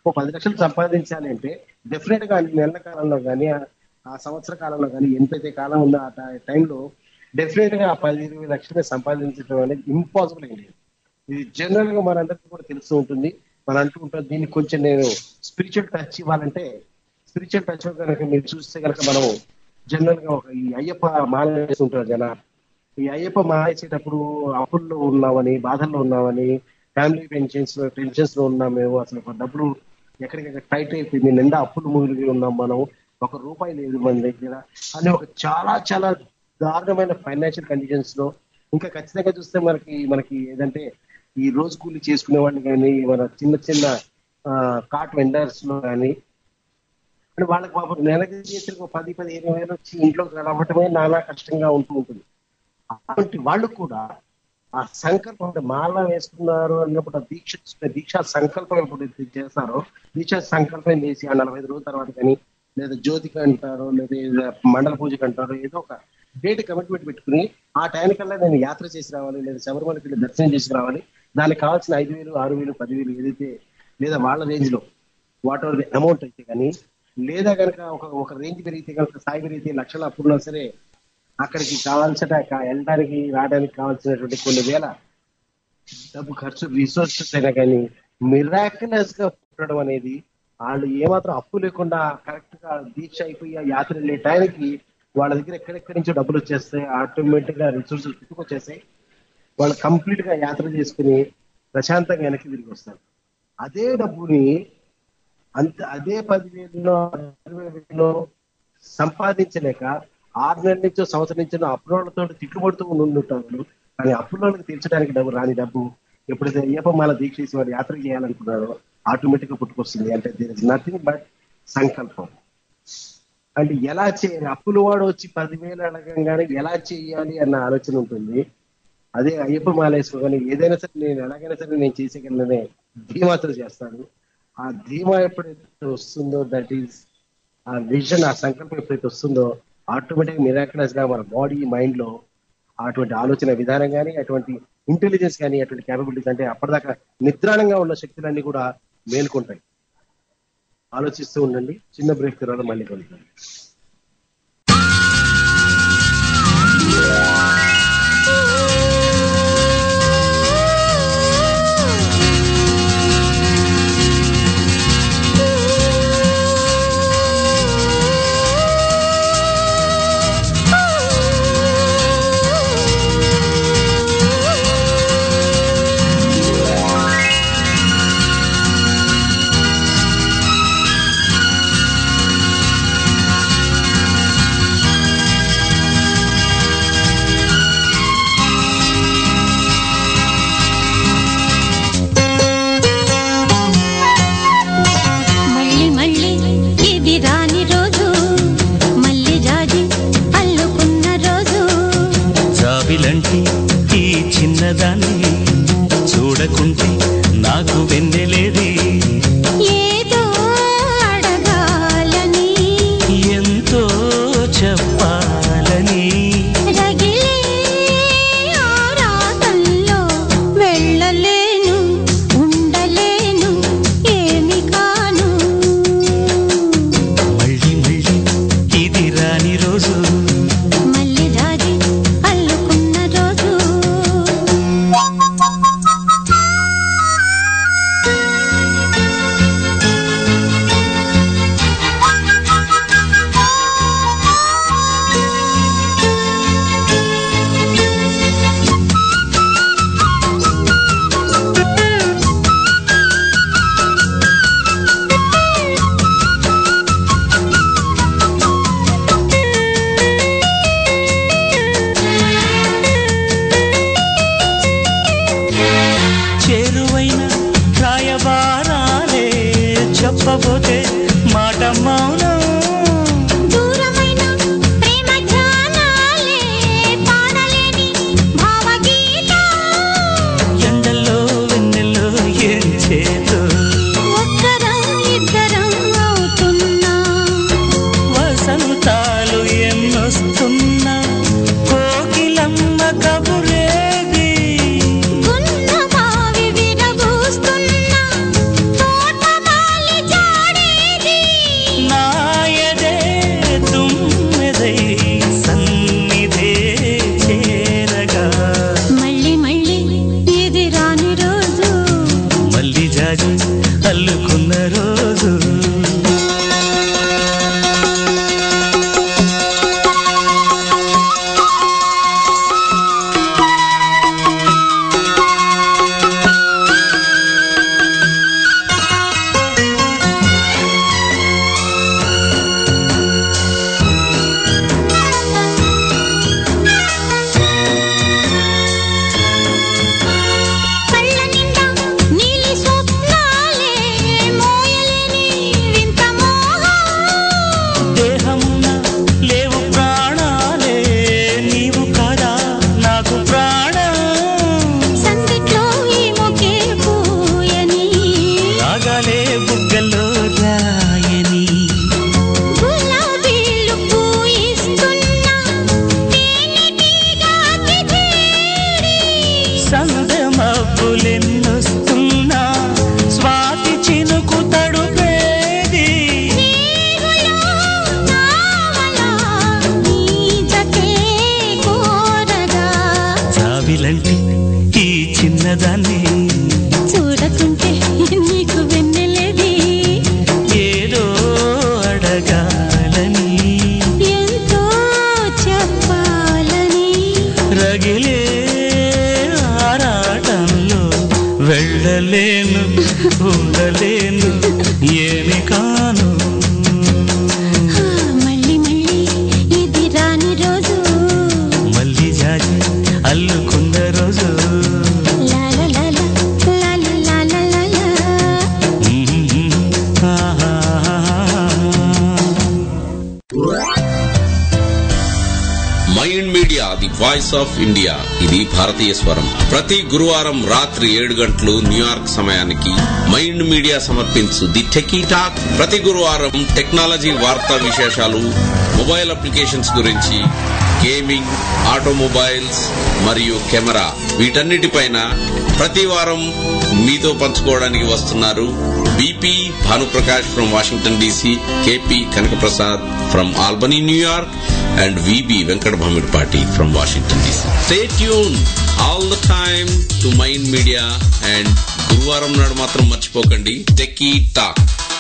ఓ పది లక్షలు సంపాదించాలి అంటే డెఫినెట్ గా అన్ని నెలల కాలంలో కానీ ఆ సంవత్సర కాలంలో కానీ ఎంతైతే కాలం ఉందో ఆ టై- టైంలో డెఫినెట్ గా ఆ పది ఇరవై లక్షలు సంపాదించడం అనేది ఇంపాసిబుల్ అండి ఇది జనరల్ గా మనందరికీ కూడా తెలుస్తూ ఉంటుంది మనం అంటూ ఉంటాం దీన్ని కొంచెం నేను స్పిరిచువల్ టచ్ ఇవ్వాలంటే స్పిరిచువల్ టచ్ కనుక మీరు చూస్తే కనుక మనం జనరల్ గా ఒక ఈ అయ్యప్ప మాల వేస్తుంటారు జనాలు ఈ అయ్యప్ప మాల వేసేటప్పుడు అప్పుల్లో ఉన్నామని బాధల్లో ఉన్నామని ఫ్యామిలీ పెన్షన్స్ టెన్షన్స్ లో ఉన్నాం మేము అసలు ఒక డబ్బులు ఎక్కడికక్కడ టైట్ అయిపోయింది నిండా అప్పులు ముగిలి ఉన్నాం మనం ఒక రూపాయి లేదు మన దగ్గర అని ఒక చాలా చాలా దారుణమైన ఫైనాన్షియల్ కండిషన్స్ లో ఇంకా ఖచ్చితంగా చూస్తే మనకి మనకి ఏదంటే ఈ రోజు కూలి చేసుకునే వాళ్ళని కానీ మన చిన్న చిన్న కాట్ వెండర్స్ లో కానీ అంటే వాళ్ళకి పాపం నెలకి చేసిన ఒక పది పదిహేను వేలు వచ్చి ఇంట్లోకి రావటమే నానా కష్టంగా ఉంటూ ఉంటుంది అటువంటి వాళ్ళు కూడా ఆ సంకల్పం అంటే మాల వేసుకున్నారు అన్నప్పుడు ఆ దీక్ష దీక్షా సంకల్పం ఎప్పుడు అయితే చేస్తారో దీక్షా సంకల్పం చేసి ఆ నలభై ఐదు రోజుల తర్వాత కానీ లేదా జ్యోతికి అంటారు లేదా మండల పూజకి అంటారు ఏదో ఒక డేట్ కమిట్మెంట్ పెట్టుకుని ఆ టైంకల్లా నేను యాత్ర చేసి రావాలి లేదా శబరిమలకి వెళ్ళి దర్శనం చేసి రావాలి దానికి కావాల్సిన ఐదు వేలు ఆరు వేలు పదివేలు ఏదైతే లేదా వాళ్ళ రేంజ్ లో వాట్ ఎవర్ అమౌంట్ అయితే కానీ లేదా కనుక ఒక ఒక రేంజ్ పెరిగితే కనుక స్థాయి పెరిగితే లక్షల అప్పుడున్నా సరే అక్కడికి కావాల్సిన వెళ్ళడానికి రావడానికి కావాల్సినటువంటి కొన్ని వేల డబ్బు ఖర్చు రిసోర్సెస్ అయినా కానీ మిరాకులస్ గా పుట్టడం అనేది వాళ్ళు ఏమాత్రం అప్పు లేకుండా కరెక్ట్ గా దీక్ష అయిపోయి ఆ యాత్ర వెళ్ళే టైంకి వాళ్ళ దగ్గర ఎక్కడెక్కడి నుంచో డబ్బులు వచ్చేస్తాయి ఆటోమేటిక్ గా రిసోర్సెస్ పుట్టుకొచ్చేస్తాయి వాళ్ళు కంప్లీట్ గా యాత్ర చేసుకుని ప్రశాంతంగా వెనక్కి తిరిగి వస్తారు అదే డబ్బుని అంత అదే పదివేలలో ఇరవై వేలలో సంపాదించలేక ఆరు నెలల నుంచో సంవత్సరం నుంచో అప్పులతో తిట్టుబడుతూ ఉండుంటారు కానీ అప్పులకు తీర్చడానికి డబ్బు రాని డబ్బు ఎప్పుడైతే అయ్యప్ప మాల దీక్ష చేసి వారు యాత్ర చేయాలనుకున్నారో ఆటోమేటిక్ గా పుట్టుకొస్తుంది అంటే దేర్ ఇస్ నథింగ్ బట్ సంకల్పం అంటే ఎలా చేయాలి అప్పుల వాడు వచ్చి పదివేలు అడగంగానే ఎలా చేయాలి అన్న ఆలోచన ఉంటుంది అదే అయ్యప్ప మాలేసుకోగానే ఏదైనా సరే నేను ఎలాగైనా సరే నేను చేసేయగలననే ధీమాతో చేస్తాడు ఆ ధీమా ఎప్పుడైతే వస్తుందో దట్ ఈస్ ఆ విజన్ ఆ సంకల్పం ఎప్పుడైతే వస్తుందో ఆటోమేటిక్ మిరాకులస్ గా మన బాడీ మైండ్ లో అటువంటి ఆలోచన విధానం కానీ అటువంటి ఇంటెలిజెన్స్ కానీ అటువంటి క్యాపబిలిటీస్ అంటే అప్పటిదాకా నిద్రాణంగా ఉన్న శక్తులన్నీ కూడా మేల్కొంటాయి ఆలోచిస్తూ ఉండండి చిన్న బ్రేక్ తర్వాత మళ్ళీ కలుగుతాం ఆ చూడాలంటే ఈ చిన్నదాన్ని చూడకుంటే నీకు వెన్నెలేది ఏదో అడగాలని ఎంతో చెప్పాలని రగిలే ఆరాటంలో వెళ్ళలేను ఉండలేను ఏమి కాను ఆ, మళ్ళీ మళ్ళీ ఇది రాని రోజు మళ్ళీ జాజి అల్లుకున్న రోజు లాల లాల లాల లాల లాల Mind Media the voice of India ఇది భారతీయ స్వరం ప్రతి గురువారం రాత్రి ఏడు గంటలు న్యూయార్క్ సమయానికి మైండ్ మీడియా సమర్పించు ది టెకీ టాక్ ప్రతి గురువారం టెక్నాలజీ వార్తా విశేషాలు మొబైల్ అప్లికేషన్స్ గురించి గేమింగ్ ఆటోమొబైల్స్ మరియు కెమెరా వీటన్నిటిపైన ప్రతి వారం మీతో పంచుకోవడానికి వస్తున్నారు BP Bhanuprakash from Washington DC KP Kanakaprasad from Albany New York and VB Venkat Bhamidpati from Washington DC. Stay tuned all the time to Mind Media and గురువారం నాడు మాత్రం మర్చిపోకండి techie talk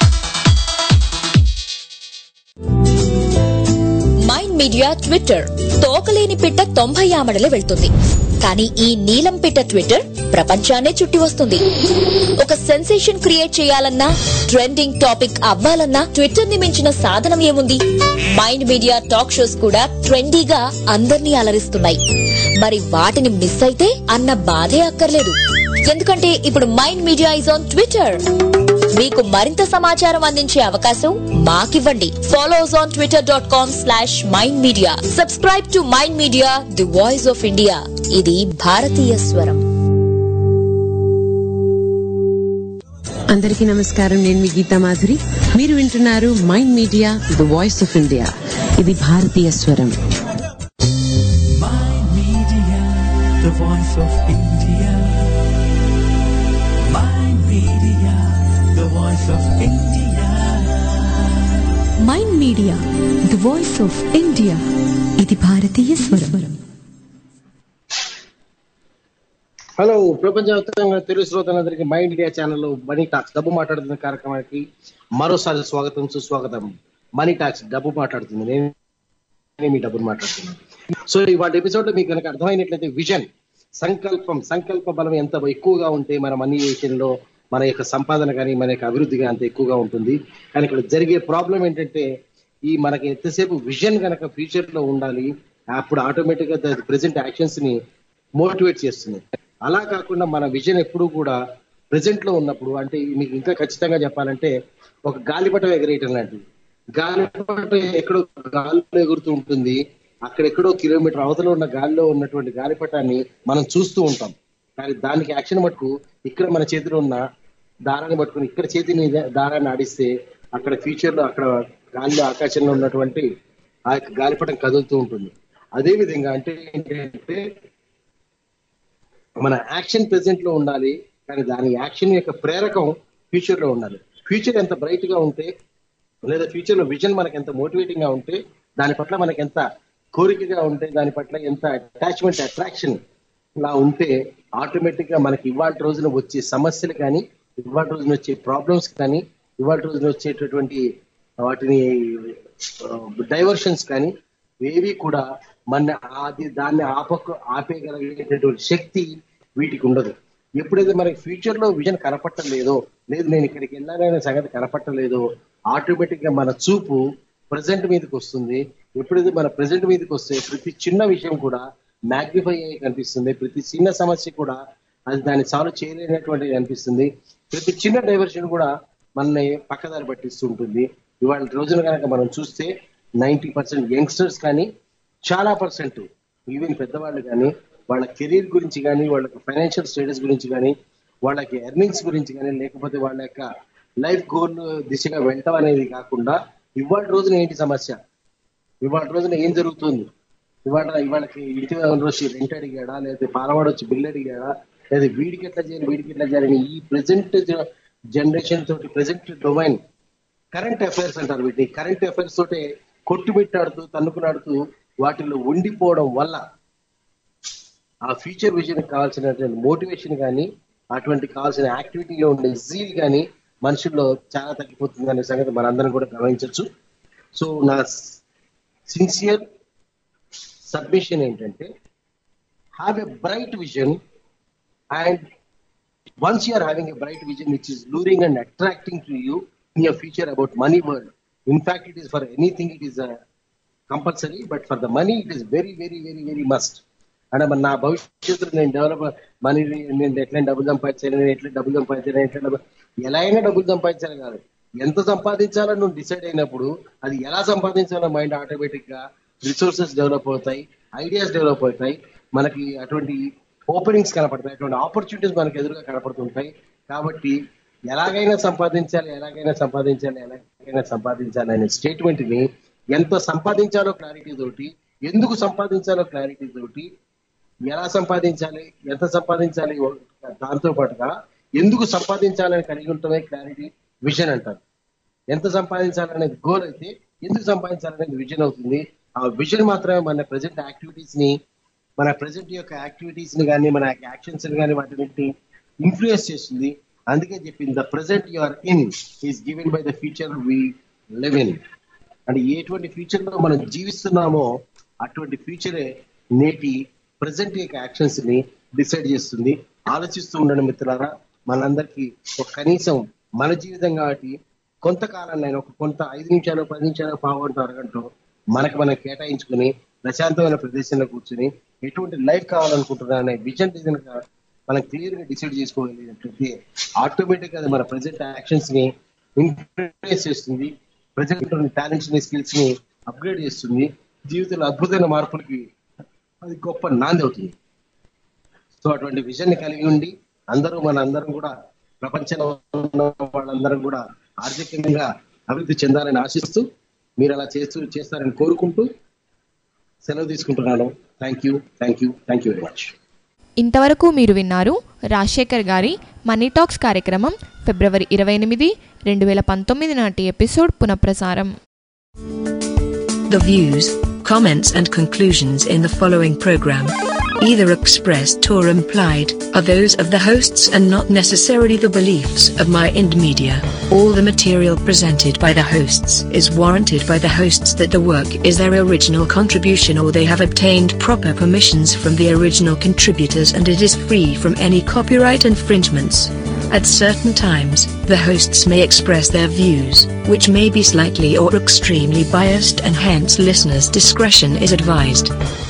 Mind Media Twitter తోకలేని పిట్ట తొంభై ఆమడలే వెళ్తుంది కానీ ఈ నీలం పిట్ట ట్విట్టర్ ప్రపంచాన్నే చుట్టి వస్తుంది ఒక సెన్సేషన్ క్రియేట్ చేయాలన్నా ట్రెండింగ్ టాపిక్ అవ్వాలన్నా ట్విట్టర్ ని మించిన సాధనం ఏముంది మైండ్ మీడియా టాక్ షోస్ కూడా ట్రెండీగా అందర్నీ అలరిస్తున్నాయి మరి వాటిని మిస్ అయితే అన్న బాధే అక్కర్లేదు ఎందుకంటే ఇప్పుడు Mind Media is on Twitter మీకు మరింత సమాచారం అందించే అవకాశం మాకివ్వండి follow us on Twitter dot com slash Mind Media subscribe to Mind Media the voice of India ఇది భారతీయ స్వరం అందరికీ నమస్కారం నేను మీ గీతా మాధురి మీరు వింటున్నారు Mind Media the voice of India ఇది భారతీయ స్వరం the voice of India. Mind Media, the voice of India. Mind Media the voice of India ఇది భారతీయ స్వరం హలో ప్రపంచవ్యాప్తంగా తెలుగు శ్రోతలందరికీ మైండ్ ఇండియా ఛానల్లో మనీ టాక్స్ డబ్బు మాట్లాడుతున్న కార్యక్రమానికి మరోసారి స్వాగతం సుస్వాగతం మనీ టాక్స్ డబ్బు మాట్లాడుతుంది నేను నేను మీ డబ్బులు మాట్లాడుతున్నాను సో ఇవాటి ఎపిసోడ్ లో మీకు కనుక అర్థమైనట్లయితే విజన్ సంకల్పం సంకల్ప బలం ఎంత ఎక్కువగా ఉంటే మన మనీ విషయంలో మన యొక్క సంపాదన కానీ మన యొక్క అభివృద్ధి కానీ అంత ఎక్కువగా ఉంటుంది కానీ ఇక్కడ జరిగే ప్రాబ్లం ఏంటంటే ఈ మనకి ఎంతసేపు విజన్ కనుక ఫ్యూచర్ లో ఉండాలి అప్పుడు ఆటోమేటిక్ గా ప్రెసెంట్ యాక్షన్స్ ని మోటివేట్ చేస్తుంది అలా కాకుండా మన విజన్ ఎప్పుడు కూడా ప్రెసెంట్ లో ఉన్నప్పుడు అంటే మీకు ఇంకా ఖచ్చితంగా చెప్పాలంటే ఒక గాలిపటం ఎగరేయటం లాంటిది గాలిపటం ఎక్కడో గాలిలో ఎగురుతూ ఉంటుంది అక్కడెక్కడో కిలోమీటర్ అవతల ఉన్న గాలిలో ఉన్నటువంటి గాలిపటాన్ని మనం చూస్తూ ఉంటాం కానీ దానికి యాక్షన్ మటుకు ఇక్కడ మన చేతిలో ఉన్న దారాన్ని పట్టుకుని ఇక్కడ చేతి మీద దారాన్ని ఆడిస్తే అక్కడ ఫ్యూచర్ లో అక్కడ గాలిలో ఆకాశంలో ఉన్నటువంటి ఆ యొక్క గాలిపటం కదులుతూ ఉంటుంది అదే విధంగా అంటే ఏంటంటే మన యాక్షన్ ప్రెసెంట్ లో ఉండాలి కానీ దాని యాక్షన్ యొక్క ప్రేరకం ఫ్యూచర్ లో ఉండాలి ఫ్యూచర్ ఎంత బ్రైట్ గా ఉంటే లేదా ఫ్యూచర్ లో విజన్ మనకి ఎంత మోటివేటింగ్ గా ఉంటే దాని పట్ల మనకి ఎంత కోరికగా ఉంటే దాని పట్ల ఎంత అటాచ్మెంట్ అట్రాక్షన్ లా ఉంటే ఆటోమేటిక్ గా మనకి ఇవాళ రోజున వచ్చే సమస్యలు కానీ ఇవాళ రోజున వచ్చే ప్రాబ్లమ్స్ కానీ ఇవాళ రోజున వచ్చేటటువంటి వాటిని డైవర్షన్స్ కానీ ఏవి కూడా మన అది దాన్ని ఆపక ఆపేయగలిగేటటువంటి శక్తి వీటికి ఉండదు ఎప్పుడైతే మనకి ఫ్యూచర్ లో విజన్ కనపట్టలేదో లేదు నేను ఇక్కడికి వెళ్ళాలనే సంగతి కనపట్టలేదో ఆటోమేటిక్ గా మన చూపు ప్రజెంట్ మీదకి వస్తుంది ఎప్పుడైతే మన ప్రజెంట్ మీదకి వస్తే ప్రతి చిన్న విషయం కూడా మ్యాగ్నిఫై అయ్యి కనిపిస్తుంది ప్రతి చిన్న సమస్య కూడా అది దాన్ని సాల్వ్ చేయలేనటువంటిది అనిపిస్తుంది ప్రతి చిన్న డైవర్షన్ కూడా మనల్ని పక్కదారి పట్టిస్తూ ఉంటుంది ఇవాళ రోజున కనుక మనం చూస్తే నైన్టీ పర్సెంట్ యంగ్స్టర్స్ కానీ చాలా పర్సెంట్ ఈవెన్ పెద్దవాళ్ళు కానీ వాళ్ళ కెరీర్ గురించి కానీ వాళ్ళ ఫైనాన్షియల్ స్టేటస్ గురించి కానీ వాళ్ళకి ఎర్నింగ్స్ గురించి కానీ లేకపోతే వాళ్ళ యొక్క లైఫ్ గోల్ దిశగా వెళ్ళటం అనేది కాకుండా ఇవాళ రోజున ఏంటి సమస్య ఇవాళ రోజున ఏం జరుగుతుంది ఇవాళ ఇవాళకి ఇంటి రోజు రెంట్ అడిగాడా లేకపోతే పాలవాడు వచ్చి బిల్ అడిగాడా లేదా వీడికి ఎట్లా చేయాలి వీడికి ఎట్లా చేయాలని ఈ ప్రెసెంట్ జనరేషన్ తోటి ప్రెసెంట్ డొమైన్ కరెంట్ అఫైర్స్ అంటారు వీటిని కరెంట్ అఫైర్స్ తోటే కొట్టుమిట్టాడుతూ తన్నుకునాడుతూ వాటిలో ఉండిపోవడం వల్ల ఆ ఫ్యూచర్ విజన్ కావాల్సినటువంటి మోటివేషన్ కానీ అటువంటి కావాల్సిన యాక్టివిటీలో ఉండే జీల్ కానీ మనుషుల్లో చాలా తగ్గిపోతుంది అనే సంగతి మనందరం కూడా గమనించవచ్చు సో నా సిన్సియర్ సబ్మిషన్ ఏంటంటే have a bright vision and once you are having a bright vision which is luring and attracting to you in your future about money world in fact it is for anything it is uh, compulsory but for the money it is very very very very must అంటే మరి నా భవిష్యత్తులో నేను develop money నేను ఎట్లా డబ్బులు సంపాదించాలి నేను ఎట్లా డబ్బులు సంపాదించాలి ఎట్లా డబ్బు ఎలా అయినా డబ్బులు సంపాదించాలి కాదు ఎంత సంపాదించాలో నువ్వు డిసైడ్ అయినప్పుడు అది ఎలా సంపాదించాలో మైండ్ ఆటోమేటిక్ గా రిసోర్సెస్ డెవలప్ అవుతాయి ఐడియాస్ డెవలప్ అవుతాయి మనకి అటువంటి ఓపెనింగ్స్ కనపడతాయి అటువంటి ఆపర్చునిటీస్ మనకి ఎదురుగా కనపడుతుంటాయి కాబట్టి ఎలాగైనా సంపాదించాలి ఎలాగైనా సంపాదించాలి ఎలాగైనా సంపాదించాలి అనే స్టేట్మెంట్ ని ఎంత సంపాదించాలో క్లారిటీ తోటి ఎందుకు సంపాదించాలో క్లారిటీ తోటి ఎలా సంపాదించాలి ఎంత సంపాదించాలి దాంతో పాటుగా ఎందుకు సంపాదించాలని కలిగి ఉండటమే క్లారిటీ విజన్ అంటారు ఎంత సంపాదించాలనేది గోల్ అయితే ఎందుకు సంపాదించాలనేది విజన్ అవుతుంది ఆ విజన్ మాత్రమే మన ప్రజెంట్ యాక్టివిటీస్ ని మన ప్రజెంట్ యొక్క యాక్టివిటీస్ ని కానీ మన యాక్షన్స్ ని కానీ వాటిని ఇన్ఫ్లుయెన్స్ చేస్తుంది అందుకే చెప్పింది the present you are in is given by the future we live in అంటే ఎటువంటి ఫ్యూచర్ లో మనం జీవిస్తున్నామో అటువంటి ఫ్యూచరే నేటి ప్రజెంట్ యొక్క యాక్షన్స్ ని డిసైడ్ చేస్తుంది ఆలోచిస్తూ ఉండండి మిత్రులారా మనందరికీ ఒక కనీసం మన జీవితం కాబట్టి కొంతకాలాన్ని ఒక కొంత ఐదు నిమిషాలు పది నిమిషాలు పావుగంట అరగంట మనకు మనం కేటాయించుకుని ప్రశాంతమైన ప్రదేశంలో కూర్చుని ఎటువంటి లైఫ్ కావాలనుకుంటున్నా అనే విజన్ డిజైన్ మనం క్లియర్ గా డిసైడ్ చేసుకోగలిగినట్లయితే ఆటోమేటిక్ గా అది మన ప్రజెంట్ యాక్షన్స్ ని ఇన్ఫ్లుయెన్స్ చేస్తుంది ప్రజెంట్ టాలెంట్స్ ని స్కిల్స్ ని అప్గ్రేడ్ చేస్తుంది జీవితంలో అద్భుతమైన మార్పులకి అది గొప్ప నాంది అవుతుంది సో అటువంటి విజన్ ని కలిగి ఉండి అందరూ మన అందరం కూడా ప్రపంచంలో ఉన్న వాళ్ళందరం కూడా ఆర్థికంగా అభివృద్ధి చెందాలని ఆశిస్తూ మీరు అలా చేస్తూ చేస్తారని కోరుకుంటూ సెలవు తీసుకుంటున్నాను thank you thank you thank you very much ఇంతవరకు మీరు విన్నారు రాజశేఖర్ గారి మనీ టాక్స్ కార్యక్రమం ఫిబ్రవరి ఇరవై ఎనిమిది రెండు వేల పంతొమ్మిది నాటి ఎపిసోడ్ పునఃప్రసారం The views, comments, and conclusions in the following program, either expressed or implied, are those of the hosts and not necessarily the beliefs of My Ind Media. All the material presented by the hosts is warranted by the hosts that the work is their original contribution or they have obtained proper permissions from the original contributors and it is free from any copyright infringements. At certain times, the hosts may express their views, which may be slightly or extremely biased and hence listeners' discretion is advised.